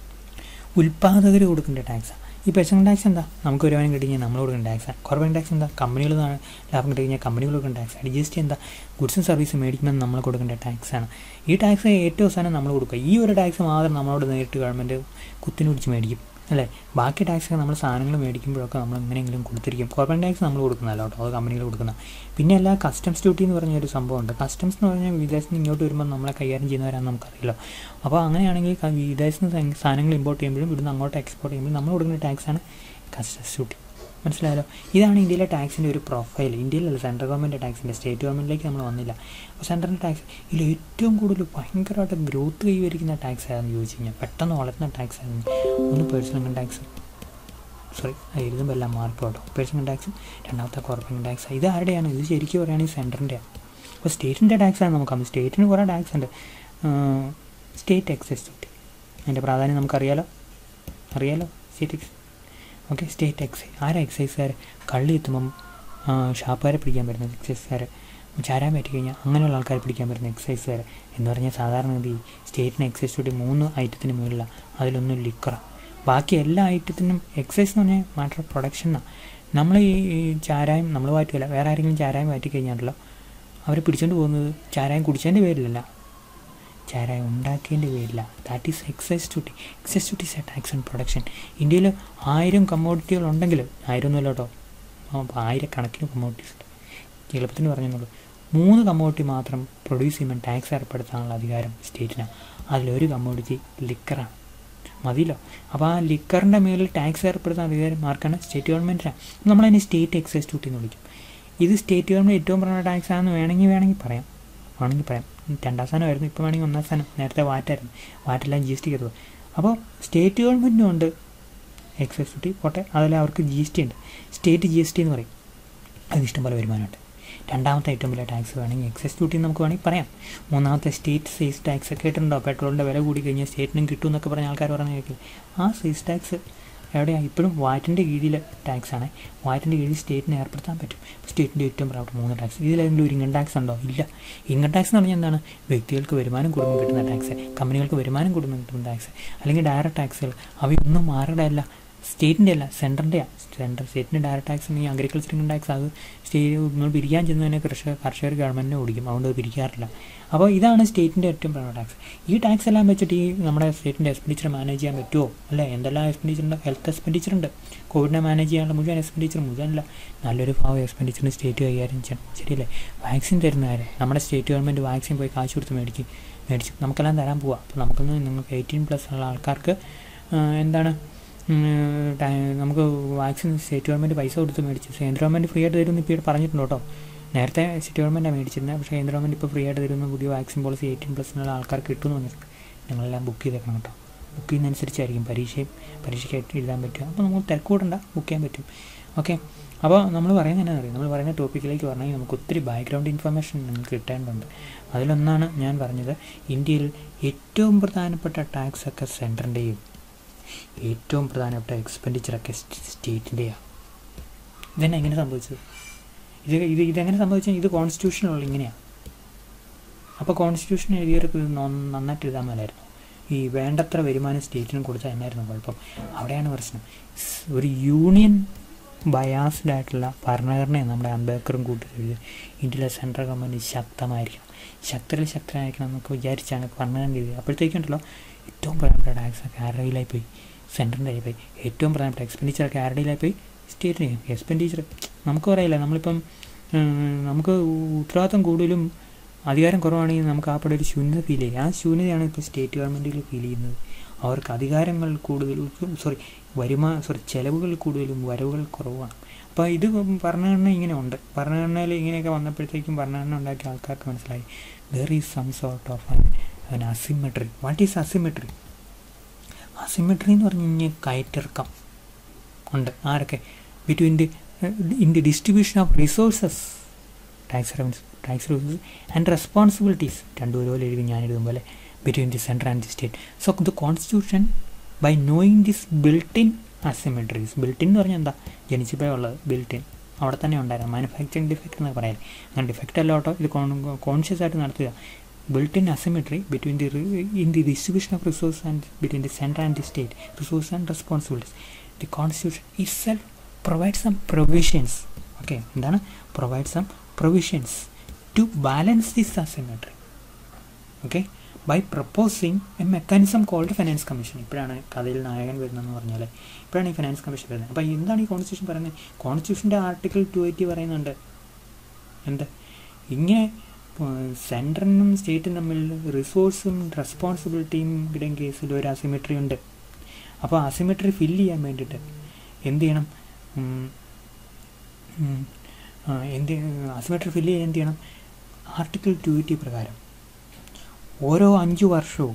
ഉൽപ്പാദകർ കൊടുക്കേണ്ട ടാക്സാണ് ഈ പേഴ്സണൽ ടാക്സ് എന്താ നമുക്ക് വരുമാനം കിട്ടി കഴിഞ്ഞാൽ നമ്മൾ കൊടുക്കുന്ന ടാക്സാണ് കോർപ്പറേറ്റ് ടാക്സ് എന്താ കമ്പനികൾ ലാഭം കിട്ടി കഴിഞ്ഞാൽ കമ്പനികൾ കൊടുക്കുന്ന ടാക്സ് ജി എസ് ടി എന്താ ഗുഡ്സും സർവീസ് മേടിക്കുമ്പോൾ നമ്മൾ കൊടുക്കേണ്ട ടാക്സാണ് ഈ ടാക്സ് ഏറ്റവും അവസാനം നമ്മൾ കൊടുക്കുക ഈ ഒരു ടാക്സ് മാത്രം നമ്മളോട് നേരിട്ട് ഗവൺമെൻറ് കുത്തിന് പിടിച്ച് മേടിക്കും അല്ലേ ബാക്കി ടാക്സൊക്കെ നമ്മൾ സാധനങ്ങൾ മേടിക്കുമ്പോഴൊക്കെ നമ്മൾ എങ്ങനെയെങ്കിലും കൊടുത്തിരിക്കും കോർപ്പറേറ്റ് ടാക്സ് നമ്മൾ കൊടുക്കുന്നതല്ല കേട്ടോ അത് കമ്പനികൾ കൊടുക്കുന്ന പിന്നെ അല്ല കസ്റ്റംസ് ഡ്യൂട്ടി എന്ന് പറഞ്ഞൊരു സംഭവമുണ്ട് കസ്റ്റംസ് എന്ന് പറഞ്ഞാൽ വിദേശത്ത് നിന്ന് ഇങ്ങോട്ട് വരുമ്പോൾ നമ്മളെ കൈകാര്യം ചെയ്യുന്നവരാണെന്ന് നമുക്കറിയില്ല അപ്പോൾ അങ്ങനെയാണെങ്കിൽ വിദേശത്ത് നിന്ന് സാധനങ്ങൾ ഇമ്പോർട്ട് ചെയ്യുമ്പോഴും ഇവിടുന്ന് അങ്ങോട്ട് എക്സ്പോർട്ട് ചെയ്യുമ്പോഴും നമ്മൾ കൊടുക്കുന്ന ടാക്സാണ് കസ്റ്റംസ് ഡ്യൂട്ടി മനസ്സിലായല്ലോ ഇതാണ് ഇന്ത്യയിലെ ടാക്സിൻ്റെ ഒരു പ്രൊഫൈൽ ഇന്ത്യയിലല്ല സെൻട്രൽ ഗവൺമെൻറ് ടാക്സിൻ്റെ സ്റ്റേറ്റ് ഗവൺമെൻറ്റിലേക്ക് നമ്മൾ വന്നില്ല അപ്പോൾ സെൻട്രൽ ടാക്സ് ഇതിൽ ഏറ്റവും കൂടുതൽ ഭയങ്കരമായിട്ട് ഗ്രോത്ത് കൈവരിക്കുന്ന ടാക്സ് ആയിരുന്നു ചോദിച്ചു കഴിഞ്ഞാൽ പെട്ടെന്ന് വളർത്തുന്ന ടാക്സ് ആയിരുന്നു ഒന്ന് പേഴ്സണൽ ഇൻകം ടാക്സ് സോറി എഴുതുമ്പോൾ എല്ലാം മാർക്ക് കേട്ടോ പേഴ്സണൽ ടാക്സും രണ്ടാമത്തെ കോർപ്പറേറ്റ് ടാക്സ് ഇത് ആരുടെയാണ് ഇത് ശരിക്കും പറയുകയാണെങ്കിൽ സെൻറ്ററിൻ്റെയാണ് അപ്പോൾ സ്റ്റേറ്റിൻ്റെ ടാക്സാണ് നമുക്ക് സ്റ്റേറ്റിന് കുറേ ടാക്സ് ഉണ്ട് സ്റ്റേറ്റ് എക്സൈസ് ഡ്യൂട്ടി അതിൻ്റെ പ്രാധാന്യം നമുക്കറിയാലോ അറിയാലോ state ex okay state excise ആരാ എക്സൈസുകാർ കള്ളി എത്തുമ്പം ഷാപ്പുകാരെ പിടിക്കാൻ പറ്റുന്നത് എക്സൈസുകാർ ചാരാൻ പറ്റി കഴിഞ്ഞാൽ അങ്ങനെയുള്ള ആൾക്കാരെ പിടിക്കാൻ പറ്റുന്ന എക്സൈസുകാർ എന്ന് പറഞ്ഞാൽ സാധാരണ ഈ സ്റ്റേറ്റിന് എക്സൈസ് ഡ്യൂട്ടി മൂന്ന് ഐറ്റത്തിന് മുകളിലാണ് അതിലൊന്നും ലിക്കറാണ് ബാക്കി എല്ലാ ഐറ്റത്തിനും എക്സൈസ് എന്ന് പറഞ്ഞാൽ മാറ്റർ ഓഫ് പ്രൊഡക്ഷനാണ് നമ്മൾ ഈ ചാരായം നമ്മൾ മാറ്റില്ല വേറെ ആരെങ്കിലും ചാരായം മാറ്റി കഴിഞ്ഞാണല്ലോ അവരെ പിടിച്ചുകൊണ്ട് പോകുന്നത് ചാരായം കുടിച്ചതിൻ്റെ പേരിലല്ല ചാരായം ഉണ്ടാക്കിയതിൻ്റെ പേരില്ല that is excise duty excise duty is a tax and production ഇന്ത്യയിൽ ആയിരം കമ്മോഡിറ്റികൾ ഉണ്ടെങ്കിൽ ആയിരം ഒന്നുമല്ല കേട്ടോ അപ്പോൾ ആയിരക്കണക്കിന് കമ്മോഡിറ്റീസ് ഉണ്ട് എളുപ്പത്തിന് പറഞ്ഞെന്നുള്ളൂ മൂന്ന് കമ്മോഡിറ്റി മാത്രം പ്രൊഡ്യൂസ് ചെയ്യുമ്പോൾ ടാക്സ് ഏർപ്പെടുത്താനുള്ള അധികാരം സ്റ്റേറ്റിനാണ് അതിലൊരു കമ്മോഡിറ്റി ലിക്കറാണ് മതിയല്ലോ അപ്പോൾ ആ ലിക്കറിൻ്റെ മേലിൽ ടാക്സ് ഏർപ്പെടുത്താൻ അധികാരം ആർക്കാണ് സ്റ്റേറ്റ് ഗവൺമെൻറ്റിനാണ് നമ്മളതിനെ സ്റ്റേറ്റ് എക്സൈസ് ഡ്യൂട്ടി എന്ന് വിളിക്കും ഇത് സ്റ്റേറ്റ് ഗവൺമെൻറ് ഏറ്റവും പ്രധാന ടാക്സ് ആണെന്ന് വേണമെങ്കിൽ വേണമെങ്കിൽ പറയാം വേണമെങ്കിൽ പറയാം രണ്ടാം സ്ഥാനമായിരുന്നു ഇപ്പോൾ വേണമെങ്കിൽ ഒന്നാം സ്ഥാനം നേരത്തെ വാറ്റായിരുന്നു വാറ്റെല്ലാം ജി എസ് ടി കയറുക അപ്പോൾ സ്റ്റേറ്റ് ഗവൺമെൻറ്റിനും ഉണ്ട് എക്സൈസ് ഡ്യൂട്ടി പോട്ടെ അതിൽ അവർക്ക് ജി എസ് ടി ഉണ്ട് സ്റ്റേറ്റ് ജി എസ് ടി എന്ന് പറയും അത് ഇഷ്ടംപോലെ വരുമാനമുണ്ട് രണ്ടാമത്തെ ഏറ്റവും വലിയ ടാക്സ് വേണമെങ്കിൽ എക്സൈസ് ഡ്യൂട്ടി നമുക്ക് വേണമെങ്കിൽ പറയാം മൂന്നാമത്തെ സ്റ്റേറ്റ് സെയിൽസ് ടാക്സ് ഒക്കെ കേട്ടിട്ടുണ്ടോ പെട്രോളിൻ്റെ വില കൂടി കഴിഞ്ഞാൽ സ്റ്റേറ്റിനും കിട്ടും എന്നൊക്കെ പറഞ്ഞ ആൾക്കാർ പറഞ്ഞു കേൾക്കില്ല ആ സെയിൽസ് ടാക്സ് എവിടെയാണ് ഇപ്പോഴും വാറ്റിൻ്റെ കീഴിൽ ടാക്സാണ് വാറ്റിൻ്റെ കീഴിൽ സ്റ്റേറ്റിന് ഏർപ്പെടുത്താൻ പറ്റും സ്റ്റേറ്റിൻ്റെ ഏറ്റവും പ്രധാനപ്പെട്ട മൂന്ന് ടാക്സ് ഇതിലേതെങ്കിലും ഒരു ഇൻകം ടാക്സ് ഉണ്ടോ ഇല്ല ഇൻകം ടാക്സ് എന്ന് പറഞ്ഞാൽ എന്താണ് വ്യക്തികൾക്ക് വരുമാനം കൂടുമ്പോൾ കിട്ടുന്ന ടാക്സ് കമ്പനികൾക്ക് വരുമാനം കൂടുമ്പോൾ കിട്ടുന്ന ടാക്സ് അല്ലെങ്കിൽ ഡയറക്റ്റ് ടാക്സുകൾ അവയൊന്നും ആരുടെ അല്ല സ്റ്റേറ്റിൻ്റെ അല്ല സെൻറ്ററിൻ്റെയാണ് സെൻട്രൽ സ്റ്റേറ്റിൻ്റെ ഡയറക്റ്റ് ടാക്സ് ഈ അഗ്രികൾച്ചർ ഇൻകം ടാക്സ് അത് സ്റ്റേറ്റ് നിങ്ങൾ പിരിക്കാൻ ചെന്നതിനെ കർഷക കർഷകർ ഗവൺമെൻറ്റിനെ ഓടിക്കും അതുകൊണ്ട് അത് പിരിക്കാറില്ല അപ്പോൾ ഇതാണ് സ്റ്റേറ്റിൻ്റെ ഏറ്റവും പ്രധാന ടാക്സ് ഈ ടാക്സ് എല്ലാം വെച്ചിട്ട് ഈ നമ്മുടെ സ്റ്റേറ്റിൻ്റെ എക്സ്പെൻഡിച്ചർ മാനേജ് ചെയ്യാൻ പറ്റുമോ അല്ലേ എന്തെല്ലാം എക്സ്പെൻഡിച്ചർ ഉണ്ട് ഹെൽത്ത് എക്സ്പെൻഡിച്ചർ ഉണ്ട് കോവിഡിനെ മാനേജ് ചെയ്യാനുള്ള മുഴുവൻ എക്സ്പെൻഡിച്ചർ മുഴുവനല്ല നല്ലൊരു ഭാവം എക്സ്പെൻഡിച്ചറിന് സ്റ്റേറ്റ് കൈകാര്യം ചെയ്യണം ശരിയല്ലേ വാക്സിൻ തരുന്ന കാര്യം നമ്മുടെ സ്റ്റേറ്റ് ഗവൺമെൻറ് വാക്സിൻ പോയി കാശ് കൊടുത്ത് മേടിക്കും മേടിച്ചു നമുക്കെല്ലാം തരാൻ പോവാം അപ്പോൾ നമുക്കൊന്ന് നിങ്ങൾക്ക് എയ്റ്റീൻ പ്ലസ് ഉള്ള ആൾക്കാർക്ക് എന്താണ് നമുക്ക് വാക്സിൻ സ്റ്റേറ്റ് ഗവൺമെൻറ് പൈസ കൊടുത്ത് മേടിച്ചു കേന്ദ്ര ഗവൺമെൻറ് ഫ്രീ ആയിട്ട് തരുമെന്ന് ഇപ്പോൾ പറഞ്ഞിട്ടുണ്ട് കേട്ടോ നേരത്തെ സ്റ്റേറ്റ് ഗവൺമെൻറ്റാണ് മേടിച്ചിരുന്നത് പക്ഷേ കേന്ദ്ര ഗവൺമെൻറ് ഇപ്പോൾ ഫ്രീ ആയിട്ട് തരുന്ന പുതിയ വാക്സിൻ പോളിസി എയ്റ്റീൻ പ്ലസിനുള്ള ആൾക്കാർക്ക് കിട്ടുമെന്ന് പറഞ്ഞിട്ടുണ്ട് ഞങ്ങളെല്ലാം ബുക്ക് ചെയ്തേക്കണം കേട്ടോ ബുക്ക് ചെയ്യുന്നതനുസരിച്ചായിരിക്കും പരീക്ഷയും പരീക്ഷയ്ക്കായിട്ട് എഴുതാൻ പറ്റുക അപ്പോൾ നമുക്ക് തിരക്കൂടണ്ട ബുക്ക് ചെയ്യാൻ പറ്റും ഓക്കെ അപ്പോൾ നമ്മൾ പറയുന്നത് എന്നാ അറിയാം നമ്മൾ പറയുന്ന ടോപ്പിക്കിലേക്ക് പറഞ്ഞാൽ നമുക്ക് ഒത്തിരി ബാക്ക്ഗ്രൗണ്ട് ഇൻഫർമേഷൻ നിങ്ങൾക്ക് കിട്ടേണ്ടതുണ്ട് അതിലൊന്നാണ് ഞാൻ പറഞ്ഞത് ഇന്ത്യയിൽ ഏറ്റവും പ്രധാനപ്പെട്ട ടാക്സ് ഒക്കെ സെൻറ്ററിൻ്റെയും ഏറ്റവും പ്രധാനപ്പെട്ട എക്സ്പെൻഡിച്ചറൊക്കെ സ്റ്റേറ്റിൻ്റെയാണ് ഇതെന്നെ എങ്ങനെ സംഭവിച്ചത് ഇത് ഇത് ഇതെങ്ങനെ സംഭവിച്ചാൽ ഇത് കോൺസ്റ്റിറ്റ്യൂഷനുള്ള ഇങ്ങനെയാണ് അപ്പോൾ കോൺസ്റ്റിറ്റ്യൂഷൻ എഴുതിയവർക്ക് ഇത് നന്നായിട്ട് എഴുതാൻ മേലായിരുന്നു ഈ വേണ്ടത്ര വരുമാനം സ്റ്റേറ്റിനും കൊടുത്താൽ എന്നായിരുന്നു കുഴപ്പം അവിടെയാണ് പ്രശ്നം ഒരു യൂണിയൻ ബയാസ്ഡ് ആയിട്ടുള്ള ഭരണഘടനയാണ് നമ്മുടെ അംബേദ്കറും കൂട്ടി എഴുതി ഇന്ത്യയിലെ സെൻട്രൽ ഗവൺമെൻറ് ശക്തമായിരിക്കണം ശക്തരിൽ ശക്തനായിരിക്കണം എന്നൊക്കെ വിചാരിച്ചാണ് ഭരണഘടന എഴുതിയത് അപ്പോഴത്തേക്കുണ്ടല്ലോ ഏറ്റവും പ്രധാനപ്പെട്ട ടാക്സ് ഒക്കെ ആരുടെ കയ്യിലായി പോയി സെൻറ്ററിൻ്റെ പോയി ഏറ്റവും പ്രധാനപ്പെട്ട എക്സ്പെൻഡിച്ചറൊക്കെ ആരുടെ കയ്യിലായി പോയി സ്റ്റേറ്റിന് എക്സ്പെൻഡിച്ചർ നമുക്ക് പറയില്ല നമ്മളിപ്പം നമുക്ക് ഉത്തരവാദിത്വം കൂടുതലും അധികാരം കുറവാണെങ്കിൽ നമുക്ക് ആ പടെ ഒരു ശൂന്യത ഫീൽ ചെയ്യും ആ ശൂന്യതയാണ് ഇപ്പോൾ സ്റ്റേറ്റ് ഗവൺമെൻറ്റിൽ ഫീൽ ചെയ്യുന്നത് അവർക്ക് അധികാരങ്ങൾ കൂടുതലും സോറി വരുമാ സോറി ചിലവുകൾ കൂടുതലും വരവുകൾ കുറവാണ് അപ്പോൾ ഇത് ഭരണഘടന ഇങ്ങനെ ഉണ്ട് ഭരണഘടനയിൽ ഇങ്ങനെയൊക്കെ വന്നപ്പോഴത്തേക്കും ഭരണഘടന ഉണ്ടാക്കിയ ആൾക്കാർക്ക് മനസ്സിലായി there is some sort of an asymmetry what is asymmetry asymmetry എന്ന് പറഞ്ഞു കഴിഞ്ഞാൽ കയറ്റിറക്കം ഉണ്ട് ആരൊക്കെ between the in the distribution of resources tax revenues tax resources and responsibilities രണ്ടു പോലെ എഴുതി ഞാൻ എഴുതും പോലെ between the central and the state so the constitution by knowing this built in asymmetries built in എന്ന് പറഞ്ഞാൽ എന്താ ജനിച്ചപ്പോഴേ ഉള്ളത് ബിൽട്ട് ഇൻ അവിടെ തന്നെ ഉണ്ടായിരുന്നു മാനുഫാക്ചറിങ് ഡിഫക്റ്റ് എന്ന് പറയാൻ അങ്ങനെ ഡിഫക്റ്റ് അല്ല കേട്ടോ ഇത് കോൺഷ്യസ് ആയിട്ട് നടത്തുക built-in asymmetry between the in the distribution of resources and between the center and the state resources and responsibilities the constitution itself provides some provisions okay എന്താണ് provide some provisions to balance this asymmetry okay by proposing a mechanism called finance commission ഇപ്പോഴാണ് കഥയിൽ നായകൻ വരുന്നതെന്ന് പറഞ്ഞാൽ ഇപ്പോഴാണ് ഈ ഫിനാൻസ് കമ്മീഷൻ വരുന്നത് അപ്പോൾ എന്താണ് ഈ കോൺസ്റ്റിറ്റ്യൂഷൻ പറയുന്നത് കോൺസ്റ്റിറ്റ്യൂഷൻ്റെ ആർട്ടിക്കിൾ ടു എയ്റ്റി പറയുന്നുണ്ട് എന്ത് ഇങ്ങനെ സെൻട്രലിനും സ്റ്റേറ്റും തമ്മിൽ റിസോഴ്സും റെസ്പോൺസിബിലിറ്റിയും ഇടയും കേസിൽ ഒരു അസിമെട്രി ഉണ്ട് അപ്പോൾ അസിമെട്രി ഫില്ല് ചെയ്യാൻ വേണ്ടിയിട്ട് എന്ത് ചെയ്യണം എന്ത് അസിമെട്രി ഫില്ല് ചെയ്യാൻ എന്ത് ചെയ്യണം ആർട്ടിക്കിൾ ടു എയ്റ്റി പ്രകാരം ഓരോ അഞ്ച് വർഷവും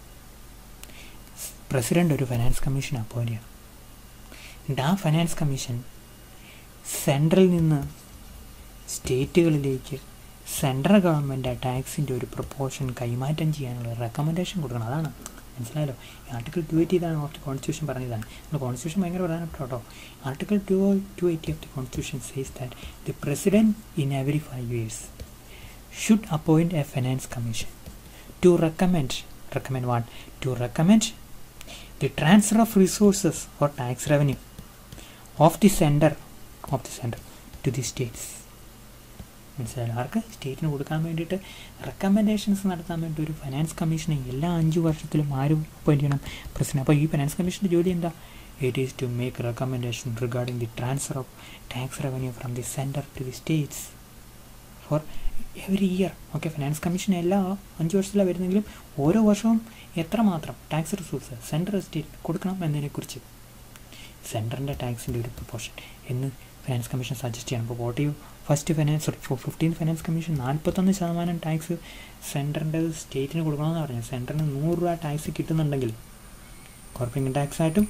പ്രസിഡൻ്റ് ഒരു ഫിനാൻസ് കമ്മീഷൻ അപ്പോയിൻ്റ് ചെയ്യണം എന്നിട്ട് ആ ഫിനാൻസ് കമ്മീഷൻ സെൻട്രൽ നിന്ന് സ്റ്റേറ്റുകളിലേക്ക് സെൻട്രൽ ഗവൺമെൻറ് ടാക്സിൻ്റെ ഒരു പ്രൊപ്പോർഷൻ കൈമാറ്റം ചെയ്യാനുള്ള റെക്കമെൻഡേഷൻ കൊടുക്കണം അതാണ് മനസ്സിലായല്ലോ ആർട്ടിക്കിൾ ടു എയ്റ്റി ഇതാണ് ഓഫ് ദി കോൺസ്റ്റിറ്റ്യൂഷൻ പറഞ്ഞതാണ് നമ്മുടെ കോൺസ്റ്റിറ്റ്യൂഷൻ ഭയങ്കര പ്രധാനപ്പെട്ട കേട്ടോ article two two eighty of the constitution says that the president in every five years should appoint a finance commission to recommend recommend what to recommend the transfer of resources or tax revenue of the centre of the centre to the states മനസ്സിലായി ആർക്ക് സ്റ്റേറ്റിന് കൊടുക്കാൻ വേണ്ടിയിട്ട് റെക്കമെൻഡേഷൻസ് നടത്താൻ വേണ്ടി ഒരു ഫിനാൻസ് കമ്മീഷനെ എല്ലാ അഞ്ച് വർഷത്തിലും ആരും അപ്പോയിൻറ്റ് ചെയ്യണം പ്രസിഡന്റ് അപ്പോൾ ഈ ഫിനാൻസ് കമ്മീഷൻ്റെ ജോലി എന്താ it is to make recommendation regarding the transfer of tax revenue from the centre to the states for every year okay finance commission എല്ലാ അഞ്ച് വർഷത്തിലാണ് വരുന്നെങ്കിലും ഓരോ വർഷവും എത്രമാത്രം ടാക്സ് റിസോഴ്സ് സെൻട്രൽ സ്റ്റേറ്റ് കൊടുക്കണം എന്നതിനെക്കുറിച്ച് സെൻറ്ററിൻ്റെ ടാക്സിൻ്റെ ഒരു പ്രൊപ്പോർഷൻ എന്ന് ഫിനാൻസ് കമ്മീഷൻ സജസ്റ്റ് ചെയ്യണം അപ്പോൾ what you first finance sorry fifteen finance commission നാൽപ്പത്തൊന്ന് ശതമാനം ടാക്സ് സെൻറ്ററിൻ്റെ സ്റ്റേറ്റിന് കൊടുക്കണമെന്ന് പറഞ്ഞു സെൻറ്ററിന് നൂറ് രൂപ ടാക്സ് കിട്ടുന്നുണ്ടെങ്കിൽ കോർപ്പറേറ്റ് ടാക്സ് ആയിട്ടും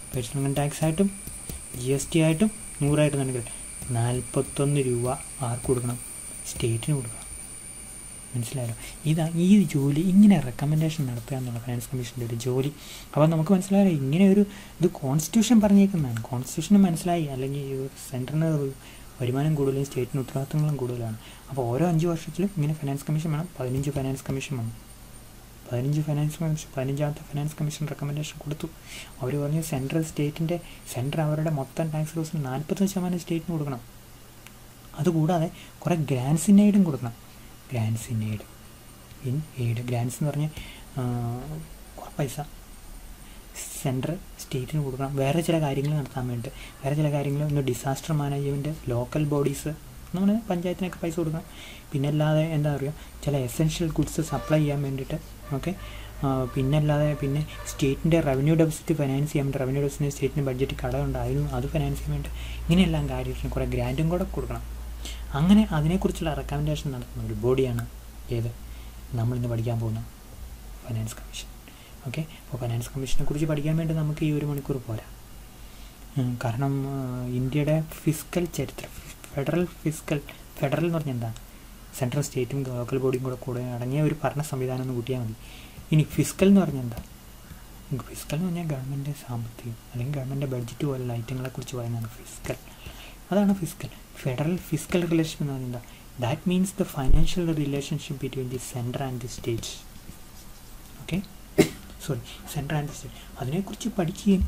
പേഴ്സണൽ ഇൻകം ടാക്സ് ആയിട്ടും ജി എസ് ടി ആയിട്ടും നൂറായിട്ടുണ്ടെങ്കിൽ നാൽപ്പത്തൊന്ന് രൂപ ആർക്ക് കൊടുക്കണം സ്റ്റേറ്റിന് കൊടുക്കണം മനസ്സിലായല്ലോ ഇതാ ഈ ജോലി ഇങ്ങനെ റെക്കമെൻഡേഷൻ നടത്തുക എന്നുള്ള ഫൈനാൻസ് കമ്മീഷൻ്റെ ഒരു ജോലി അപ്പോൾ നമുക്ക് മനസ്സിലായോ ഇങ്ങനെ ഒരു ഇത് കോൺസ്റ്റിറ്റ്യൂഷൻ പറഞ്ഞേക്കുന്നതാണ് കോൺസ്റ്റിറ്റ്യൂഷന് മനസ്സിലായി അല്ലെങ്കിൽ സെൻറ്ററിന് വരുമാനം കൂടുതലും സ്റ്റേറ്റിന് ഉത്തരവാദിത്തങ്ങളും കൂടുതലാണ് അപ്പോൾ ഓരോ അഞ്ച് വർഷത്തിലും ഇങ്ങനെ ഫൈനാൻസ് കമ്മീഷൻ വേണം പതിനഞ്ച് ഫൈനാൻസ് കമ്മീഷൻ വേണം പതിനഞ്ച് ഫൈനാൻസ് കമ്മീഷൻ പതിനഞ്ചാമത്തെ ഫൈനാൻസ് കമ്മീഷൻ റെക്കമെൻഡേഷൻ കൊടുത്തു അവർ പറഞ്ഞു സെൻട്രൽ സ്റ്റേറ്റിൻ്റെ സെൻട്രൽ അവരുടെ മൊത്തം ടാക്സ് ലോസിന് നാൽപ്പത്തഞ്ച് ശതമാനം സ്റ്റേറ്റിന് കൊടുക്കണം അതുകൂടാതെ കുറേ ഗ്രാൻസ് ഇൻ എയ്ഡും കൊടുക്കണം grants in aid in aid grants എന്ന് പറഞ്ഞാൽ കുറേ പൈസ സെൻട്രൽ സ്റ്റേറ്റിന് കൊടുക്കണം വേറെ ചില കാര്യങ്ങൾ നടത്താൻ വേണ്ടി വേറെ ചില കാര്യങ്ങൾ ഒന്ന് ഡിസാസ്റ്റർ മാനേജ്മെൻറ്റ് ലോക്കൽ ബോഡീസ് നമ്മൾ പഞ്ചായത്തിനൊക്കെ പൈസ കൊടുക്കണം പിന്നെ അല്ലാതെ എന്താ പറയുക ചില എസെൻഷ്യൽ ഗുഡ്സ് സപ്ലൈ ചെയ്യാൻ വേണ്ടിയിട്ട് ഓക്കെ പിന്നെ അല്ലാതെ പിന്നെ സ്റ്റേറ്റിൻ്റെ റവന്യൂ ഡെഫിസിറ്റ് ഫൈനാൻസ് ചെയ്യാൻ വേണ്ടി റവന്യൂ ഡെഫിസിറ്റ് സ്റ്റേറ്റിന് ബഡ്ജറ്റ് കടമുണ്ട് അതിനും അത് ഫൈനാൻസ് ചെയ്യാൻ വേണ്ടി ഇങ്ങനെയെല്ലാം കാര്യത്തിന് കുറേ ഗ്രാൻറ്റും കൂടെ കൊടുക്കണം അങ്ങനെ അതിനെക്കുറിച്ചുള്ള റെക്കമെൻഡേഷൻ നടത്തുന്ന ഒരു ബോഡിയാണ് ഏത് നമ്മളിന്ന് പഠിക്കാൻ പോകുന്ന ഫൈനാൻസ് കമ്മീഷൻ ഓക്കെ അപ്പോൾ ഫൈനാൻസ് കമ്മീഷനെ കുറിച്ച് പഠിക്കാൻ വേണ്ടി നമുക്ക് ഈ ഒരു മണിക്കൂർ പോരാ കാരണം ഇന്ത്യയുടെ ഫിസിക്കൽ ചരിത്രം ഫെഡറൽ ഫിസിക്കൽ ഫെഡറൽ എന്ന് പറഞ്ഞാൽ എന്താ സെൻട്രൽ സ്റ്റേറ്റും ലോക്കൽ ബോഡിയും കൂടെ കൂടെ അടങ്ങിയ ഒരു ഭരണ സംവിധാനം ഒന്ന് കൂട്ടിയാൽ മതി ഇനി ഫിസിക്കൽ എന്ന് പറഞ്ഞാൽ എന്താ ഫിസിക്കൽ എന്ന് പറഞ്ഞാൽ ഗവൺമെൻറ് സാമ്പത്തികം അല്ലെങ്കിൽ ഗവൺമെൻറ് ബഡ്ജറ്റ് പോലുള്ള ഐറ്റങ്ങളെക്കുറിച്ച് പറയുന്നതാണ് ഫിസിക്കൽ അതാണ് ഫിസിക്കൽ ഫെഡറൽ ഫിസിക്കൽ റിലേഷൻ എന്ന് പറയുന്നത് that means the financial relationship between the central and the state okay sorry central and the state അതിനെക്കുറിച്ച് പഠിക്കുകയും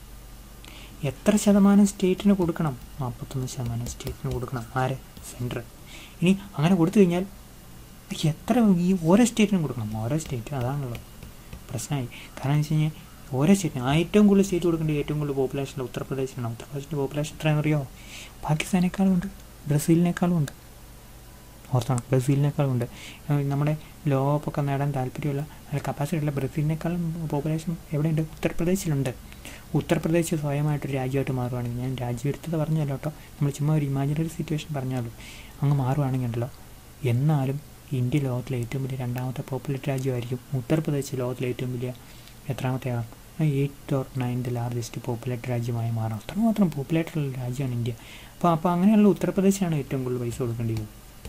എത്ര ശതമാനം സ്റ്റേറ്റിന് കൊടുക്കണം നാൽപ്പത്തൊന്ന് ശതമാനം സ്റ്റേറ്റിന് കൊടുക്കണം ആര് സെൻട്രൽ ഇനി അങ്ങനെ കൊടുത്തു കഴിഞ്ഞാൽ എത്ര ഈ ഓരോ സ്റ്റേറ്റിനും കൊടുക്കണം ഓരോ സ്റ്റേറ്റ് അതാണുള്ളത് പ്രശ്നമായി കാരണം എന്ന് വെച്ച് കഴിഞ്ഞാൽ ഓരോ സ്റ്റേറ്റിനും ഏറ്റവും കൂടുതൽ സ്റ്റേറ്റ് കൊടുക്കേണ്ടത് ഏറ്റവും കൂടുതൽ പോപ്പുലേഷൻ ഉത്തർപ്രദേശിനാണ് ഉത്തർപ്രദേശിൻ്റെ പോപ്പുലേഷൻ എത്രയാണെന്ന് അറിയാമോ പാകിസ്ഥാനേക്കാളും ഉണ്ട് ബ്രസീലിനേക്കാളും ഉണ്ട് ഓർത്തണം ബ്രസീലിനേക്കാളും ഉണ്ട് നമ്മുടെ ലോകകപ്പൊക്കെ നേടാൻ താല്പര്യമുള്ള അല്ല കപ്പാസിറ്റി ഉള്ള ബ്രസീലിനേക്കാളും പോപ്പുലേഷൻ എവിടെയുണ്ട് ഉത്തർപ്രദേശിലുണ്ട് ഉത്തർപ്രദേശ് സ്വയമായിട്ടൊരു രാജ്യമായിട്ട് മാറുകയാണെങ്കിൽ ഞാൻ രാജ്യം എടുത്തത് പറഞ്ഞല്ലോ കേട്ടോ നമ്മൾ ചുമ്മാ ഒരു ഇമാജിനറി സിറ്റുവേഷൻ പറഞ്ഞാലും അങ്ങ് മാറുകയാണെങ്കിൽ ഉണ്ടല്ലോ എന്നാലും ഇന്ത്യ ലോകത്തിലെ ഏറ്റവും വലിയ രണ്ടാമത്തെ പോപ്പുലേറ്റ് രാജ്യമായിരിക്കും ഉത്തർപ്രദേശ് ലോകത്തിലെ ഏറ്റവും വലിയ എത്രാമത്തെയാണ് eight or ninth largest populate രാജ്യമായി മാറാം അത്രമാത്രം പോപ്പുലേറ്റഡ് ഉള്ള രാജ്യമാണ് ഇന്ത്യ അപ്പോൾ അപ്പോൾ അങ്ങനെയുള്ള ഉത്തർപ്രദേശാണ് ഏറ്റവും കൂടുതൽ പൈസ കൊടുക്കേണ്ടത്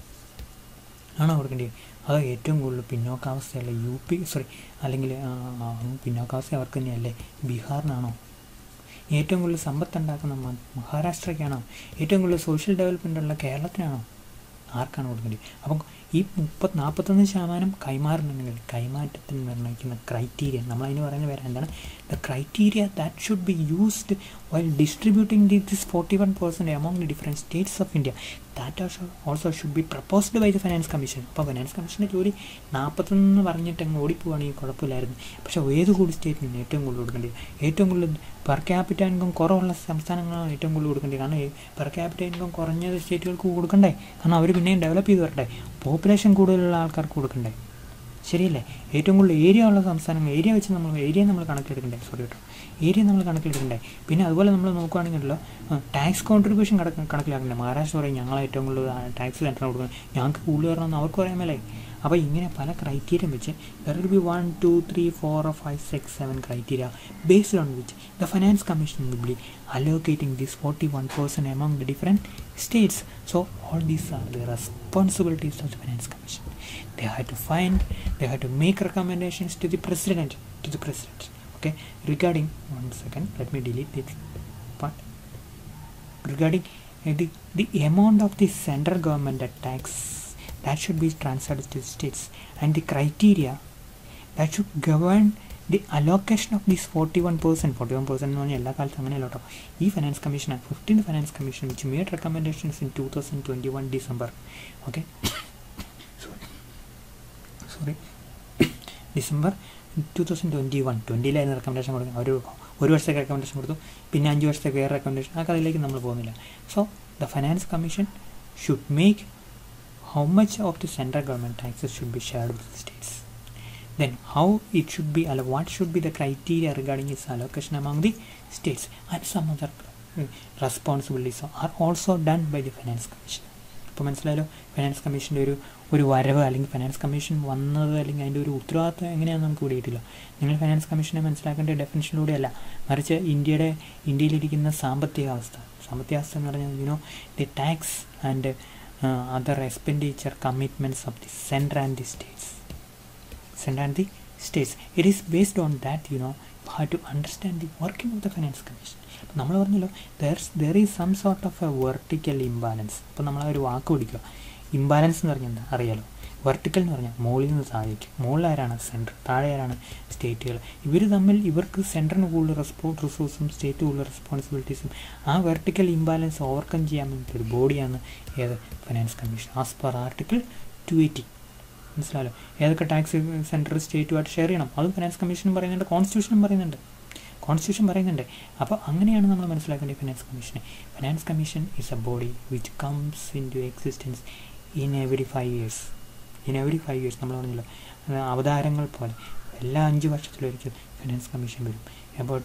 ആണോ കൊടുക്കേണ്ടത് അത് ഏറ്റവും കൂടുതൽ പിന്നോക്കാവസ്ഥയുള്ള യു പി സോറി അല്ലെങ്കിൽ പിന്നോക്കാവസ്ഥ അവർക്ക് തന്നെയല്ലേ ബീഹാറിനാണോ ഏറ്റവും കൂടുതൽ സമ്പത്ത് ഉണ്ടാക്കുന്ന മഹാരാഷ്ട്രയ്ക്കാണോ ഏറ്റവും കൂടുതൽ സോഷ്യൽ ഡെവലപ്മെൻ്റ് ഉള്ള കേരളത്തിനാണോ ആർക്കാണ് കൊടുക്കേണ്ടത് അപ്പം ഈ മുപ്പത് നാൽപ്പത്തൊന്ന് ശതമാനം കൈമാറണമെങ്കിൽ കൈമാറ്റത്തിന് നിർണ്ണയിക്കുന്ന ക്രൈറ്റീരിയ നമ്മളതിന് പറയുന്ന പേര് എന്താണ് the criteria that should be used while distributing the this forty one percent among the different states of India that also also should be proposed by the finance commission അപ്പോൾ ഫൈനാൻസ് കമ്മീഷൻ്റെ ജോലി നാൽപ്പത്തൊന്ന് പറഞ്ഞിട്ട് അങ്ങ് ഓടിപ്പോവാണെങ്കിൽ കുഴപ്പമില്ലായിരുന്നു പക്ഷേ ഏത് കൂടി സ്റ്റേറ്റിന് ഏറ്റവും കൂടുതൽ കൊടുക്കേണ്ടത് ഏറ്റവും കൂടുതൽ പെർ ക്യാപിറ്റ ഇൻകം കുറവുള്ള സംസ്ഥാനങ്ങളാണ് ഏറ്റവും കൂടുതൽ കൊടുക്കേണ്ടത് കാരണം പെർ ക്യാപിറ്റ ഇൻകം കുറഞ്ഞ സ്റ്റേറ്റുകൾക്ക് കൊടുക്കണ്ടേ കാരണം അവർ പിന്നെയും ഡെവലപ്പ് ചെയ്ത് വരട്ടെ പോപ്പുലേഷൻ കൂടുതലുള്ള ആൾക്കാർക്ക് കൊടുക്കണ്ടേ ശരിയല്ലേ ഏറ്റവും കൂടുതൽ ഏരിയ ഉള്ള സംസ്ഥാനങ്ങൾ ഏരിയ വെച്ച് നമ്മൾ ഏരിയ നമ്മൾ കണക്കിലെടുക്കണ്ടേ സോറി കേട്ടോ ഏരിയ നമ്മൾ കണക്കിലെടുക്കണ്ടേ പിന്നെ അതുപോലെ നമ്മൾ നോക്കുകയാണെങ്കിലല്ലോ ടാക്സ് കോൺട്രിബ്യൂഷൻ കണക്ക് കണക്കിലാക്കണ്ടേ മഹാരാഷ്ട്ര പറയും ഞങ്ങൾ ഏറ്റവും കൂടുതൽ ടാക്സ് സെൻറ്ററിന് കൊടുക്കുന്നത് ഞങ്ങൾക്ക് കൂടുതൽ വരണമെന്ന് അവർക്ക് പറയാൻ മേലേ അപ്പോൾ ഇങ്ങനെ പല ക്രൈറ്റീരിയ വെച്ച് there will be one two three four five six seven criteria based on which the finance commission will be allocating this 41% among the different states. So all these are the responsibilities of the Finance Commission. They have to find, they have to make recommendations to the president, to the president. Okay, regarding one second, let me delete this part. Regarding uh, the, the amount of the central government that tax that should be transferred to the states and the criteria that should govern the allocation of this forty one percent forty one percent എന്ന് പറഞ്ഞാൽ എല്ലാ കാലത്തും അങ്ങനെയല്ല കേട്ടോ ഈ finance commission fifteen finance commission which made recommendations in two thousand twenty one December okay sorry sorry December two thousand twenty one ട്വൻറ്റിയിലായിരുന്നു റെക്കമെൻഡേഷൻ കൊടുക്കുന്നത് ഒരു ഒരു വർഷത്തേക്ക് റെക്കമെൻഡേഷൻ കൊടുത്തു പിന്നെ അഞ്ച് വർഷത്തേക്ക് വേറെ റെക്കമെൻഡേഷൻ ആ കഥയിലേക്ക് നമ്മൾ പോകുന്നില്ല so the finance commission should make how much of the central government taxes should be shared with states then how it should be what should be the criteria regarding its allocation among the states and some other uh, responsibilities are also done by the finance commission ഇപ്പോൾ മനസ്സിലായല്ലോ ഫൈനാൻസ് കമ്മീഷൻ്റെ ഒരു ഒരു വരവ് അല്ലെങ്കിൽ ഫൈനാൻസ് കമ്മീഷൻ വന്നത് അല്ലെങ്കിൽ അതിൻ്റെ ഒരു ഉത്തരവാദിത്വം എങ്ങനെയാണെന്ന് നമുക്ക് പിടിയിട്ടില്ല നിങ്ങൾ ഫൈനാൻസ് കമ്മീഷനെ മനസ്സിലാക്കേണ്ട ഡെഫിനേഷനിലൂടെയല്ല മറിച്ച് ഇന്ത്യയുടെ ഇന്ത്യയിലിരിക്കുന്ന സാമ്പത്തിക അവസ്ഥ സാമ്പത്തിക അവസ്ഥ എന്ന് പറഞ്ഞാൽ you know the tax and other expenditure commitments of the central and the states central and the states it is based on that you know have to understand the working of the finance commission അപ്പോൾ നമ്മൾ പറഞ്ഞല്ലോ there there is some sort of a vertical imbalance അപ്പോൾ നമ്മൾ ആ ഒരു വാക്ക് പിടിക്കുക ഇംബാലൻസ് എന്ന് പറഞ്ഞാൽ എന്താ അറിയാലോ വെർട്ടിക്കൽ എന്ന് പറഞ്ഞാൽ മുകളിൽ നിന്ന് താഴേക്ക് മുകളിൽ ആരാണ് സെൻറ്റർ താഴെ ആരാണ് സ്റ്റേറ്റുകൾ ഇവർ തമ്മിൽ ഇവർക്ക് സെൻറ്ററിന് കൂടുതൽ റെസ്പോ റിസോഴ്സും സ്റ്റേറ്റ് കൂടുതൽ റെസ്പോൺസിബിലിറ്റീസും ആ വെർട്ടിക്കൽ ഇംബാലൻസ് ഓവർകം ചെയ്യാൻ വേണ്ടിയിട്ട് ഒരു ബോഡിയാണ് ഏത് finance commission as per article two eighty മനസ്സിലാലോ ഏതൊക്കെ ടാക്സ് സെൻട്രൽ സ്റ്റേറ്റുമായിട്ട് ഷെയർ ചെയ്യണം അതും ഫൈനാൻസ് കമ്മീഷനും പറയുന്നുണ്ട് കോൺസ്റ്റിറ്റ്യൂഷനും പറയുന്നുണ്ട് കോൺസ്റ്റിറ്റ്യൂഷൻ പറയുന്നുണ്ട് അപ്പോൾ അങ്ങനെയാണ് നമ്മൾ മനസ്സിലാക്കേണ്ടത് ഫൈനാൻസ് കമ്മീഷനെ finance commission is a body which comes into existence in every five years in every five years നമ്മൾ പറഞ്ഞല്ലോ അവതാരങ്ങൾ പോലെ എല്ലാ അഞ്ച് വർഷത്തിലൊരിക്കൽ ഫൈനാൻസ് കമ്മീഷൻ വരും about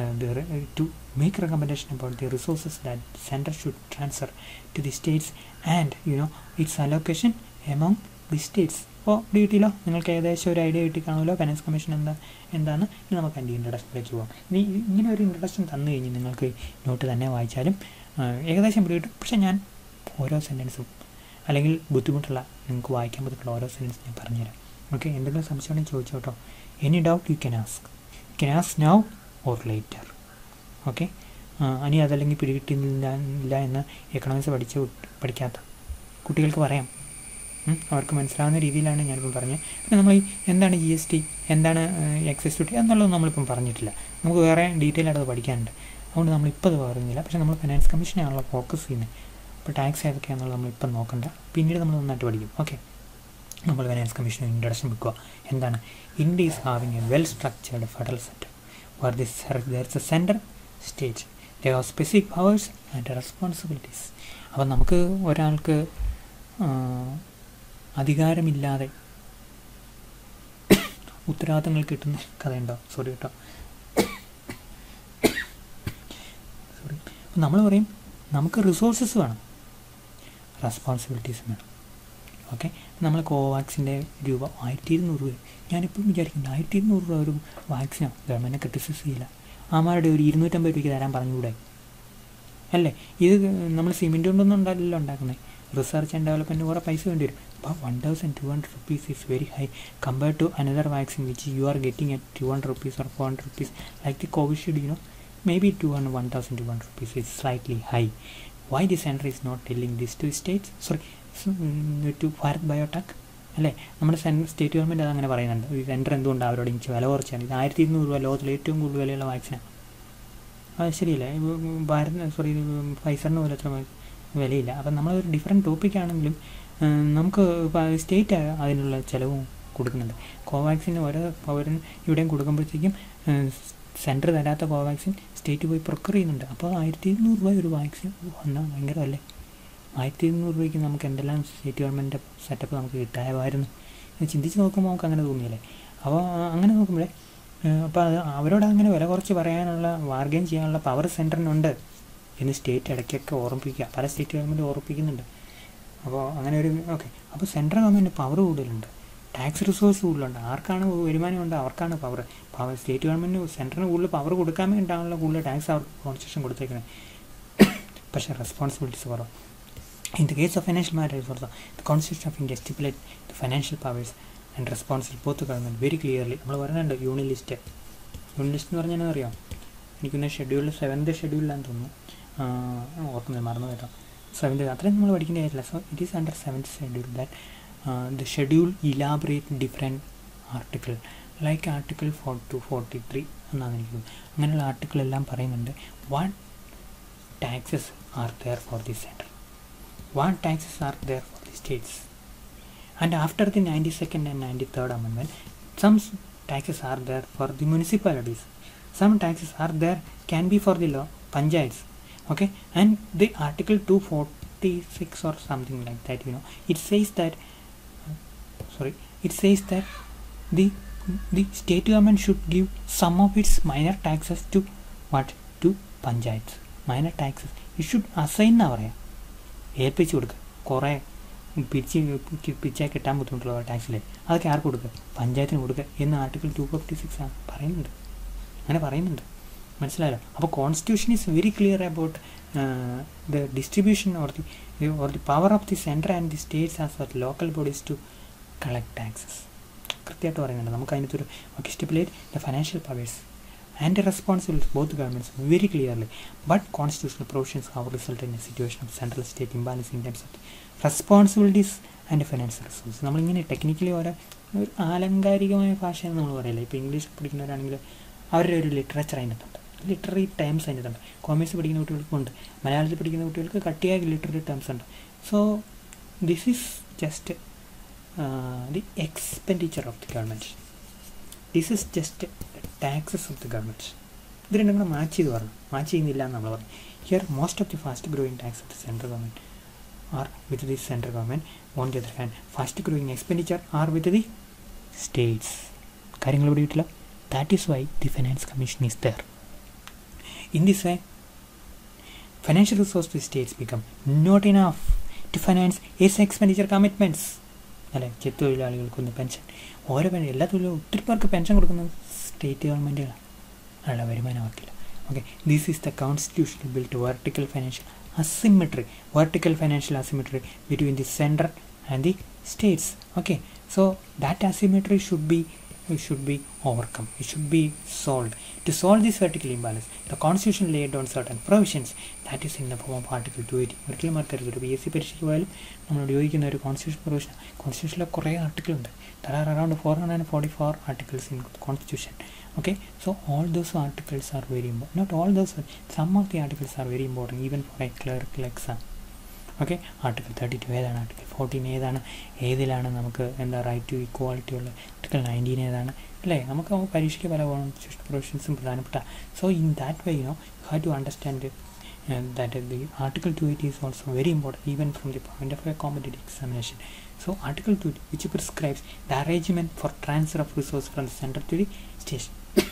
to make recommendation about the resources that centre should transfer to the states and you know its allocation among the states അപ്പോൾ ഇത് കിട്ടിയല്ലോ നിങ്ങൾക്ക് ഏകദേശം ഒരു ഐഡിയ കിട്ടി കാണുമല്ലോ ഫൈനാൻസ് കമ്മീഷൻ എന്താ എന്താണ് ഇനി നമുക്ക് അതിൻ്റെ ഇൻട്രഡക്ഷനിലേക്ക് പോകാം ഇനി ഇങ്ങനെ ഒരു ഇൻട്രഡക്ഷൻ തന്നു കഴിഞ്ഞ് നിങ്ങൾക്ക് നോട്ട് തന്നെ വായിച്ചാലും ഏകദേശം പിടികിട്ടും പക്ഷേ ഞാൻ ഓരോ സെൻറ്റൻസും അല്ലെങ്കിൽ ബുദ്ധിമുട്ടുള്ള നിങ്ങൾക്ക് വായിക്കാൻ ബുദ്ധിമുട്ടുള്ള ഓരോ സെൻറ്റൻസ് ഞാൻ പറഞ്ഞുതരാം ഓക്കെ എന്തെങ്കിലും സംശയം ഉണ്ടെങ്കിൽ ചോദിച്ചോ കേട്ടോ any doubt you can ask you can ask now or later okay ഇനി അതല്ലെങ്കിൽ പിടികിട്ടില്ല ഇല്ല എന്ന് എക്കണോമിക്സ് പഠിച്ച് പഠിക്കാത്ത കുട്ടികൾക്ക് പറയാം അവർക്ക് മനസ്സിലാവുന്ന രീതിയിലാണ് ഞാനിപ്പം പറഞ്ഞത് പിന്നെ നമ്മൾ ഈ എന്താണ് ജി എസ് ടി എന്താണ് എക്സൈസ് ഡ്യൂട്ടി എന്നുള്ളത് നമ്മളിപ്പം പറഞ്ഞിട്ടില്ല നമുക്ക് വേറെ ഡീറ്റെയിൽ ആയിട്ട് അത് പഠിക്കാനുണ്ട് അതുകൊണ്ട് നമ്മളിപ്പോൾ അത് പറയുന്നില്ല പക്ഷേ നമ്മൾ ഫൈനാൻസ് കമ്മീഷനാണല്ലോ ഫോക്കസ് ചെയ്യുന്നത് അപ്പോൾ ടാക്സ് ഏതൊക്കെയാണെന്നുള്ളത് നമ്മളിപ്പം നോക്കണ്ട പിന്നീട് നമ്മൾ നന്നായിട്ട് പഠിക്കും ഓക്കെ നമ്മൾ ഫൈനാൻസ് കമ്മീഷൻ ഇൻട്രഡക്ഷൻ വെക്കുക എന്താണ് India is having a well structured federal setup for this there is a centre state they have specific powers and responsibilities അപ്പം നമുക്ക് ഒരാൾക്ക് അധികാരമില്ലാതെ ഉത്തരവാദിത്തങ്ങൾ കിട്ടുന്ന കഥയുണ്ടോ സോറി കേട്ടോ സോറി അപ്പം നമ്മൾ പറയും നമുക്ക് റിസോഴ്സസ് വേണം റെസ്പോൺസിബിലിറ്റീസ് വേണം ഓക്കെ നമ്മൾ കോവാക്സിൻ്റെ രൂപ ആയിരത്തി ഇരുന്നൂറ് രൂപ ഞാനിപ്പോഴും വിചാരിക്കുന്നത് ആയിരത്തി ഇരുന്നൂറ് രൂപ ഒരു വാക്സിനോ ഗവൺമെൻറ് ക്രിറ്റിസൈസ് ചെയ്യില്ല ആമാരുടെ ഒരു ഇരുന്നൂറ്റമ്പത് രൂപയ്ക്ക് തരാൻ പറഞ്ഞുകൂടെ അല്ലേ ഇത് നമ്മൾ സിമെൻറ്റ് കൊണ്ടൊന്നും ഉണ്ടല്ലോ ഉണ്ടാക്കുന്നത് റിസർച്ച് ആൻഡ് ഡെവലപ്മെൻറ്റ് കുറേ പൈസ വേണ്ടി വരും അപ്പോൾ one thousand two hundred rupees is very high compared to another vaccine which you are getting at two hundred rupees or four hundred rupees like the Covishield you know may be two hundred one thousand two hundred rupees is slightly high why the centre is not telling this to states sorry to Bharat Biotech അല്ലേ നമ്മുടെ സെൻട്രൽ സ്റ്റേറ്റ് ഗവൺമെൻറ് അതങ്ങനെ പറയുന്നുണ്ട് ഈ സെൻറ്റർ എന്തുകൊണ്ടാണ് അവരോട് എനിക്ക് വില കുറച്ചാണ് ഇത് ആയിരത്തി ഇരുന്നൂറ് രൂപ ലോകത്തിലെ ഏറ്റവും കൂടുതൽ വിലയുള്ള വാക്സിനാണ് അത് ശരിയല്ലേ ഭാരത് സോറി ഫൈസറിന് പോലെ അത്ര വിലയില്ല അപ്പം നമ്മളൊരു ഡിഫറെൻറ്റ് ടോപ്പിക് ആണെങ്കിലും നമുക്ക് സ്റ്റേറ്റ് അതിനുള്ള ചിലവും കൊടുക്കുന്നുണ്ട് കോവാക്സിന് ഓരോ പൗരൻ ഇവിടെയും കൊടുക്കുമ്പോഴത്തേക്കും സെൻറ്റർ തരാത്ത കോവാക്സിൻ സ്റ്റേറ്റ് പോയി പ്രൊക്കർ ചെയ്യുന്നുണ്ട് അപ്പോൾ ആയിരത്തി ഇരുന്നൂറ് രൂപ ഒരു വാക്സിൻ വന്നാൽ ഭയങ്കരമല്ലേ ആയിരത്തി ഇരുന്നൂറ് രൂപയ്ക്ക് നമുക്ക് എന്തെല്ലാം സ്റ്റേറ്റ് ഗവൺമെൻറ് സെറ്റപ്പ് നമുക്ക് കിട്ടാമായിരുന്നു ചിന്തിച്ച് നോക്കുമ്പോൾ നമുക്ക് അങ്ങനെ തോന്നിയല്ലേ അപ്പോൾ അങ്ങനെ നോക്കുമ്പോഴേ അപ്പോൾ അത് അവരോട് അങ്ങനെ വില കുറച്ച് പറയാനുള്ള വാർഗൈൻ ചെയ്യാനുള്ള പവർ സെൻറ്ററിനുണ്ട് എന്ന് സ്റ്റേറ്റ് ഇടയ്ക്കൊക്കെ ഓർമ്മിപ്പിക്കുക പല സ്റ്റേറ്റ് ഗവൺമെൻറ് ഓർമ്മിപ്പിക്കുന്നുണ്ട് അപ്പോൾ അങ്ങനെ ഒരു ഓക്കെ അപ്പോൾ സെൻട്രൽ ഗവൺമെൻറ് പവർ കൂടുതലുണ്ട് ടാക്സ് റിസോഴ്സ് കൂടുതലുണ്ട് ആർക്കാണ് വരുമാനമുണ്ട് അവർക്കാണ് പവർ പവർ സ്റ്റേറ്റ് ഗവൺമെൻറ് സെൻട്രലിന് കൂടുതൽ പവർ കൊടുക്കാൻ വേണ്ടിയിട്ടാണല്ലോ കൂടുതൽ ടാക്സ് അവർക്ക് കോൺസ്റ്റിറ്റ്യൂഷൻ കൊടുത്തേക്കുന്നത് പക്ഷേ റെസ്പോൺസിബിലിറ്റീസ് കുറവ് In the case of financial matters also, the Constitution of India stipulate the financial powers and responsibility both the government very clearly. നമ്മൾ പറയുന്നുണ്ട് യൂണിലിസ്റ്റ് യൂണിലിസ്റ്റ് എന്ന് പറഞ്ഞാൽ അറിയാം എനിക്കൊന്ന് ഷെഡ്യൂളിൽ സെവൻത് ഷെഡ്യൂളിലാന്ന് തോന്നുന്നു ഓർക്കുന്നത് മറന്നു കേട്ടോ സെവൻത് അത്രയും നമ്മൾ പഠിക്കേണ്ട കാര്യമില്ല so it is under seventh schedule that the schedule elaborate different article like article four two forty three എന്നാണ് എനിക്ക് അങ്ങനെയുള്ള ആർട്ടിക്കിൾ എല്ലാം പറയുന്നുണ്ട് what taxes are there for the central what taxes are there for the states. And after the 92nd and 93rd Amendment, some taxes are there for the municipalities. Some taxes are there, can be for the law, panchayats. Okay, and the Article 246 or something like that, you know, it says that, uh, sorry, it says that the the state government should give some of its minor taxes to what? To panchayats. Minor taxes. It should assign our ഏൽപ്പിച്ചു കൊടുക്കുക കുറേ പിരിച്ച് പിരിച്ചാൽ കിട്ടാൻ ബുദ്ധിമുട്ടുള്ള ടാക്സിലെ അതൊക്കെ ആർക്ക് കൊടുക്കുക പഞ്ചായത്തിന് കൊടുക്കുക എന്ന് ആർട്ടിക്കിൾ ടു ഫിഫ്റ്റി സിക്സ് ആണ് പറയുന്നുണ്ട് അങ്ങനെ പറയുന്നുണ്ട് മനസ്സിലായല്ലോ അപ്പോൾ constitution is very clear about the distribution or the or the power of the central and the states as for local bodies to collect taxes കൃത്യമായിട്ട് പറയുന്നുണ്ട് നമുക്ക് അതിനകത്തൊരു okay stipulate the financial powers and responsibility both governments very clearly but constitutional provisions have result in a situation of central state imbalance in times of responsibilities and financial resource നമ്മളിങ്ങനെ ടെക്നിക്കലി ഓരോ ഒരു ആലങ്കാരികമായ ഭാഷയെന്ന് നമ്മൾ പറയില്ല ഇപ്പോൾ ഇംഗ്ലീഷ് പഠിക്കുന്നവരാണെങ്കിൽ അവരുടെ ഒരു ലിറ്ററേച്ചർ അതിനകത്തുണ്ട് ലിറ്റററി ടേംസ് അതിനകത്തുണ്ട് കോമേഴ്സ് പഠിക്കുന്ന കുട്ടികൾക്കുണ്ട് മലയാളത്തിൽ പഠിക്കുന്ന കുട്ടികൾക്ക് കട്ടിയായ ലിറ്റററി ടേംസ് ഉണ്ട് so this is just the expenditure of the government this is just taxes of the government ഇത് രണ്ടും കൂടെ മാച്ച് ചെയ്ത് പറഞ്ഞു മാച്ച് ചെയ്യുന്നില്ല എന്ന് നമ്മൾ പറഞ്ഞു here most of the fast growing tax of the central government are with the central government on the other hand fast growing expenditure are with the states കാര്യങ്ങൾ ഇവിടെ കിട്ടില്ല that is why the finance commission is there in this way financial resource to states become not enough to finance is expenditure commitments അല്ലെ ചെത്തൊഴിലാളികൾക്കൊന്ന് പെൻഷൻ ഓരോ പെൻഷൻ എല്ലാ തൊഴിലും ഒത്തിരി പേർക്ക് പെൻഷൻ കൊടുക്കുന്നത് സ്റ്റേറ്റ് ഗവൺമെൻറ്റുകളാണ് ഉള്ള വരുമാനമാക്കില്ല okay this is the constitutional built vertical financial asymmetry vertical financial asymmetry between the central and the states okay so that asymmetry should be should be overcome it should be solved to solve this vertical imbalance the constitution laid down certain provisions that is in the form of article 280 ഒരിക്കലും മറക്കരുത് ഒരു പി എസ് സി പരീക്ഷയ്ക്ക് പോയാലും നമ്മൾ ഉപയോഗിക്കുന്ന ഒരു കോൺസ്റ്റിറ്റ്യൂഷൻ പ്രൊവിഷൻ കോൺസ്റ്റിറ്റ്യൂഷനിലെ കുറേ ആർട്ടിക്കിൾ ഉണ്ട് there are around four hundred and forty four articles in constitution okay so all those articles are very important not all those some of the articles are very important even for a clerical exam okay article thirty two ഏതാണ് ആർട്ടിക്കിൾ ഫോർട്ടീൻ ഏതാണ് ഏതിലാണ് നമുക്ക് എന്താ റൈറ്റ് ടു ഇക്വാളിറ്റി ഉള്ള ആർട്ടിക്കിൾ നയൻറ്റീൻ ഏതാണ് അല്ലേ നമുക്ക് പരീക്ഷയ്ക്ക് പല കോൺസ്റ്റിറ്റ്യൂഷൻ പ്രൊവിഷൻസും പ്രധാനപ്പെട്ട so in that way you know you have to understand that the article 280 is also very important even from the point of a competitive examination so article 2 which prescribes the arrangement for transfer of resource from the center to the station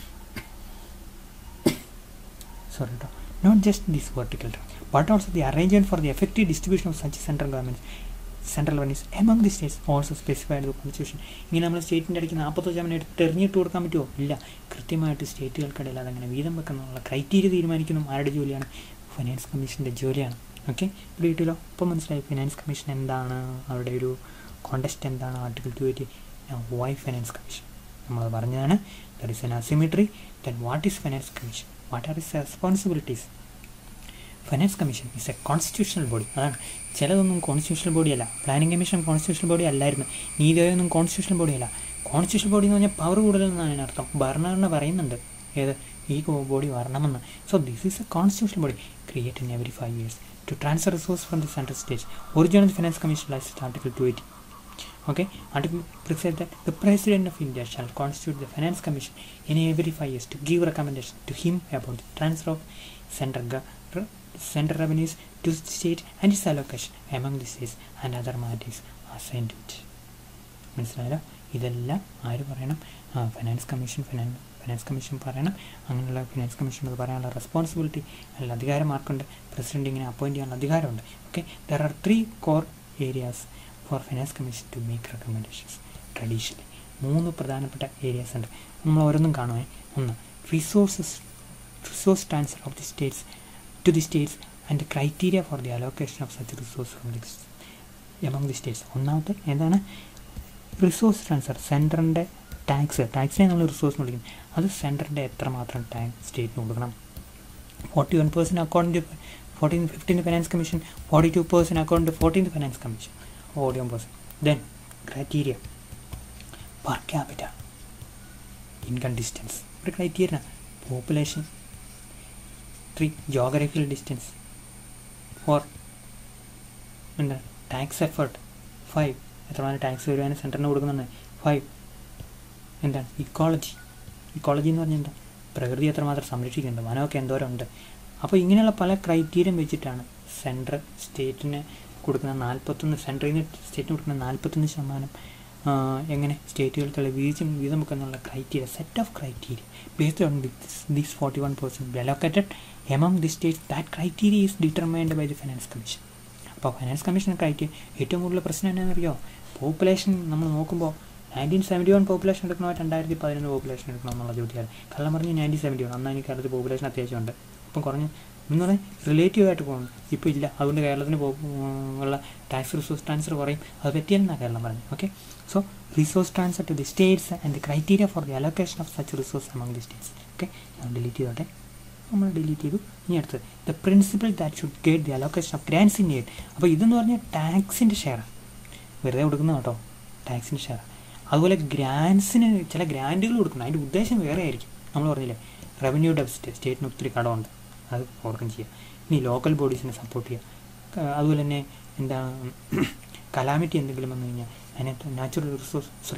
sorry not just this vertical but also the arrangement for the effective distribution of such central governments central revenues among the states also specified constitution ഇങ്ങനെ നമ്മൾ സ്റ്റേറ്റിൻ്റെ ഇടയ്ക്ക് നാൽപ്പത്തഞ്ച് ശതമാനം എടുത്ത് എറിഞ്ഞിട്ട് കൊടുക്കാൻ പറ്റുമോ ഇല്ല കൃത്യമായിട്ട് സ്റ്റേറ്റുകൾക്കിടയിൽ അതങ്ങനെ വീതം വെക്കുന്നുള്ള ക്രൈറ്റീരിയ തീരുമാനിക്കുന്ന ആരുടെ ജോലിയാണ് ഫിനാൻസ് കമ്മീഷൻ്റെ ജോലിയാണ് ഓക്കെ ഇവിടെ കിട്ടിയല്ലോ ഇപ്പോൾ മനസ്സിലായി ഫിനാൻസ് കമ്മീഷൻ എന്താണ് അവരുടെ ഒരു കോണ്ടസ്റ്റ് എന്താണ് article two eighty why finance commission നമ്മൾ പറഞ്ഞതാണ് there is an asymmetry then what is finance commission what are is responsibilities finance commission is a constitutional body അതാണ് ചിലതൊന്നും കോൺസ്റ്റിറ്റ്യൂഷണൽ ബോഡിയല്ല പ്ലാനിംഗ് കമ്മീഷൻ കോൺസ്റ്റിറ്റ്യൂഷണൽ ബോഡി അല്ലായിരുന്നു നീതി ആയൊന്നും കോൺസ്റ്റിറ്റ്യൂഷണൽ ബോഡിയല്ല കോൺസ്റ്റിറ്റ്യൂഷണൽ ബോഡി എന്ന് പറഞ്ഞാൽ പവർ കൂടുതലെന്നാണ് അതിനർത്ഥം ഭരണഘടന പറയുന്നുണ്ട് ഏത് ഈ ബോഡി വരണമെന്ന് so this is a constitutional body create in every five years to transfer resource from the central state original finance commission lies at article two eighty okay article prescribes that the president of india shall constitute the finance commission in every five years to give recommendation to him about the transfer of central go- central revenues to the state and its allocation among the states and other matters assigned to it മനസ്സിലായല്ലോ ഇതെല്ലാം ആര് പറയണം finance commission finance finance commission പറയണം അങ്ങനെയുള്ള ഫിനാൻസ് കമ്മീഷൻ പറയാനുള്ള റെസ്പോൺസിബിലിറ്റി അല്ല അധികാരം ആർക്കുണ്ട് പ്രസിഡന്റ് ഇങ്ങനെ അപ്പോയിൻറ്റ് ചെയ്യാനുള്ള അധികാരമുണ്ട് okay there are three core areas for finance commission to make recommendations traditionally മൂന്ന് പ്രധാനപ്പെട്ട ഏരിയാസ് ഉണ്ട് നമ്മൾ ഓരോന്നും കാണുമേ ഒന്ന് resources resource transfer of the states to the states and criteria for the allocation of such resource from the among the states ഒന്നാമത്തെ എന്താണ് റിസോഴ്സ് ട്രാൻസ്ഫർ സെൻറ്ററിൻ്റെ ടാക്സ് ടാക്സിനെ നമ്മൾ റിസോഴ്സ് എന്ന് വിളിക്കുന്നത് അത് സെൻറ്ററിൻ്റെ എത്രമാത്രം ടാക്സ് സ്റ്റേറ്റിന് കൊടുക്കണം forty one percent account fourteen fifteen finance commission forty two percent account fourteen finance commission forty one percent then criteria per capita income distance ഒരു criteria population three geographical distance four എന്താ ടാക്സ് എഫേർട്ട് ഫൈവ് എത്രമാനം ടാക്സ് വരുവാനും സെൻറ്ററിന് കൊടുക്കുന്നുണ്ട് ഫൈവ് എന്താണ് ഇക്കോളജി ഇക്കോളജി എന്ന് പറഞ്ഞാൽ എന്താ പ്രകൃതി എത്രമാത്രം സംരക്ഷിക്കുന്നുണ്ട് വനമൊക്കെ എന്തോരം ഉണ്ട് അപ്പോൾ ഇങ്ങനെയുള്ള പല ക്രൈറ്റീരിയം വെച്ചിട്ടാണ് സെൻട്രൽ സ്റ്റേറ്റിന് കൊടുക്കുന്ന നാൽപ്പത്തൊന്ന് സെൻട്രലിൽ നിന്ന് സ്റ്റേറ്റിന് കൊടുക്കുന്ന നാൽപ്പത്തൊന്ന് ശതമാനം എങ്ങനെ സ്റ്റേറ്റുകൾക്കുള്ള വീഴ്ച വീതം വെക്കുന്നുള്ള criteria set of criteria based on this forty one percent allocated among the states that criteria is determined by the finance commission അപ്പോൾ ഫൈനാൻസ് കമ്മീഷനൊക്കെ ആയിട്ട് ഏറ്റവും കൂടുതൽ പ്രശ്നം എന്നാണെന്നറിയോ പോപ്പുലേഷൻ നമ്മൾ നോക്കുമ്പോൾ നയൻറ്റീൻ സെവൻറ്റി വൺ പോപ്പുലേഷൻ എടുക്കണോ രണ്ടായിരത്തി പതിനൊന്ന് പോപ്പുലേഷൻ എടുക്കണോ എന്നുള്ള ചോദ്യമാണ് കള്ളം പറഞ്ഞ് നയൻറ്റീൻ സെവൻറ്റി വൺ അന്നാ എനിക്ക് കേരളത്തിൽ പോപ്പുലേഷൻ അത്യാവശ്യമുണ്ട് ഇപ്പം കുറഞ്ഞ് എന്ന് പറഞ്ഞാൽ റിലേറ്റീവ് ആയിട്ട് പോകുന്നു ഇപ്പോൾ ഇല്ല അതുകൊണ്ട് കേരളത്തിന് പോ ഉള്ള ടാക്സ് റിസോഴ്സ് ട്രാൻസ്ഫർ കുറയും അത് പറ്റിയെന്നാണ് കേരളം പറഞ്ഞത് okay so resource transfer to the states and the criteria for the allocation of such resource among the states okay ഞാൻ ഡിലീറ്റ് ചെയ്തോട്ടെ നമ്മൾ ഡിലീറ്റ് ചെയ്തു ഇനി അടുത്തത് the principle that should gate the allocation of grants in aid അപ്പോൾ ഇതെന്ന് പറഞ്ഞാൽ ടാക്സിൻ്റെ ഷെയറാണ് വെറുതെ കൊടുക്കുന്ന കേട്ടോ ടാക്സിൻ്റെ ഷെയർ അതുപോലെ ഗ്രാൻസിന് ചില ഗ്രാൻറ്റുകൾ കൊടുക്കണം അതിൻ്റെ ഉദ്ദേശം വേറെ ആയിരിക്കും നമ്മൾ പറഞ്ഞില്ലേ റവന്യൂ ഡെഫിസിറ്റ് സ്റ്റേറ്റിന് ഒത്തിരി കടമുണ്ട് അത് ഓർഗൻ ചെയ്യുക ഇനി ലോക്കൽ ബോഡീസിനെ സപ്പോർട്ട് ചെയ്യുക അതുപോലെ തന്നെ എന്താണ് കലാമിറ്റി എന്തെങ്കിലും വന്നു കഴിഞ്ഞാൽ അതിനകത്ത് natural resource sorry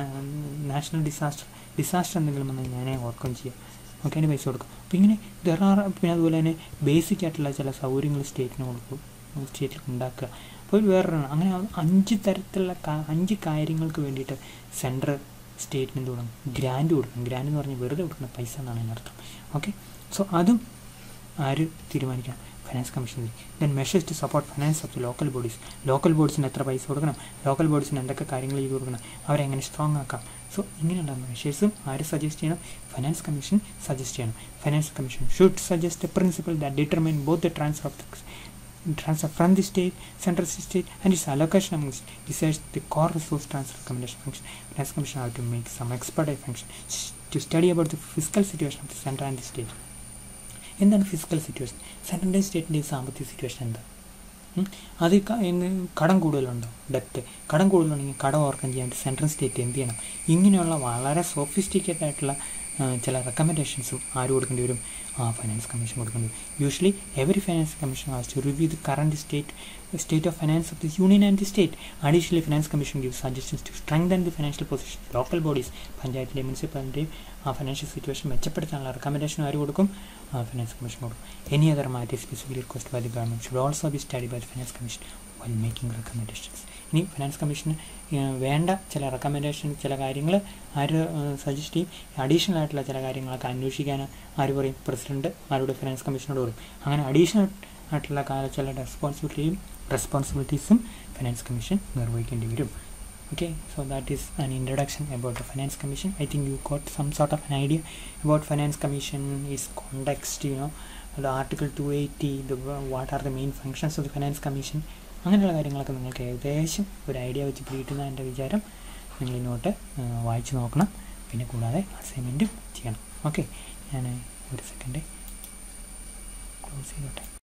national disaster disaster എന്തെങ്കിലും വന്നു കഴിഞ്ഞാൽ അതിനെ ഓർക്കം ചെയ്യുക ഓക്കെ അതിന് പൈസ കൊടുക്കും അപ്പോൾ ഇങ്ങനെ ദറാർ പിന്നെ അതുപോലെ തന്നെ ബേസിക് ആയിട്ടുള്ള ചില സൗകര്യങ്ങൾ സ്റ്റേറ്റിന് കൊടുക്കും സ്റ്റേറ്റിൽ ഉണ്ടാക്കുക അപ്പോൾ വേറൊരെണ്ണം അങ്ങനെ അഞ്ച് തരത്തിലുള്ള അഞ്ച് കാര്യങ്ങൾക്ക് വേണ്ടിയിട്ട് സെൻട്രൽ സ്റ്റേറ്റിന് എന്ത് കൊടുക്കണം ഗ്രാൻഡ് കൊടുക്കണം ഗ്രാൻഡ് എന്ന് പറഞ്ഞാൽ വെറുതെ കൊടുക്കുന്ന പൈസ എന്നാണ് അതിനർത്ഥം ഓക്കെ സോ അതും ആര് തീരുമാനിക്കണം finance commission then measures to support finance of the local bodies local ബോഡീസിന് എത്ര പൈസ കൊടുക്കണം ലോക്കൽ ബോഡീസിന് എന്തൊക്കെ കാര്യങ്ങൾ ചെയ്ത് കൊടുക്കണം അവരെ എങ്ങനെ സ്ട്രോങ് ആക്കാം സോ ഇങ്ങനെയുള്ള മെഷേഴ്സും ആര് സജസ്റ്റ് ചെയ്യണം ഫൈനാൻസ് കമ്മീഷൻ സജസ്റ്റ് ചെയ്യണം finance commission should suggest a principle that determine both the transfer of the transfer from the state, central state, and its allocation among besides the core resource transfer recommendation function. Finance Commission have to make some expert function to study about the fiscal situation of the center and the state. എന്താണ് ഫിസിക്കൽ സിറ്റുവേഷൻ സെൻട്രൽ സ്റ്റേറ്റിൻ്റെ സാമ്പത്തിക സിറ്റുവേഷൻ എന്താ അത് കടം കൂടുതലുണ്ടോ ഡെപ്റ്റ് കടം കൂടുതലുണ്ടെങ്കിൽ കടം ഓർക്കം ചെയ്യാൻ സെൻട്രൽ സ്റ്റേറ്റ് എന്ത് ചെയ്യണം ഇങ്ങനെയുള്ള വളരെ സോഫിസ്റ്റിക്കേറ്റഡ് ആയിട്ടുള്ള ചില റെക്കമെൻഡേഷൻസും ആര് കൊടുക്കേണ്ടി വരും ആ ഫൈനാൻസ് കമ്മീഷൻ കൊടുക്കേണ്ടി വരും usually every finance commission has to review the current state state of finance of the union and the state additionally finance commission give suggestions to strengthen the financial position local bodies പഞ്ചായത്തിലെയും മുനിസിപ്പാലിറ്റിയും ആ ഫൈനാൻഷ്യൽ സിറ്റുവേഷൻ മെച്ചപ്പെടുത്താനുള്ള റെക്കമെൻഡേഷൻ ആര് കൊടുക്കും ആ ഫൈനാൻസ് കമ്മീഷൻ കൊടുക്കും any other matter specifically request by the government should also be study by the finance commission while making recommendations ഇനി ഫൈനാൻസ് കമ്മീഷന് വേണ്ട ചില റെക്കമെൻഡേഷൻ ചില കാര്യങ്ങൾ ആര് സജസ്റ്റ് ചെയ്യും അഡീഷണൽ ആയിട്ടുള്ള ചില കാര്യങ്ങളൊക്കെ അന്വേഷിക്കാൻ ആര് പറയും പ്രസിഡന്റ് ആരോട് ഫൈനാൻസ് കമ്മീഷനോട് പറയും അങ്ങനെ അഡീഷണൽ ആയിട്ടുള്ള ചില റെസ്പോൺസിബിലിറ്റിയും റെസ്പോൺസിബിലിറ്റീസും ഫൈനാൻസ് കമ്മീഷൻ നിർവഹിക്കേണ്ടി വരും okay so that is an introduction about the finance commission i think you got some sort of an idea about finance commission is context you know the article 280 the what are the main functions of the finance commission അങ്ങനെയുള്ള കാര്യങ്ങളൊക്കെ നിങ്ങൾക്ക് ഏകദേശം ഒരു ഐഡിയ വെച്ച് കിട്ടുന്ന എൻ്റെ വിചാരം നിങ്ങൾ ഈ നോട്ട് വായിച്ച് നോക്കണം പിന്നെ കൂടാതെ അസൈൻമെൻറ്റും ചെയ്യണം ഓക്കെ ഞാൻ ഒരു സെക്കൻഡ് ക്ലോസ് ചെയ്തോട്ടെ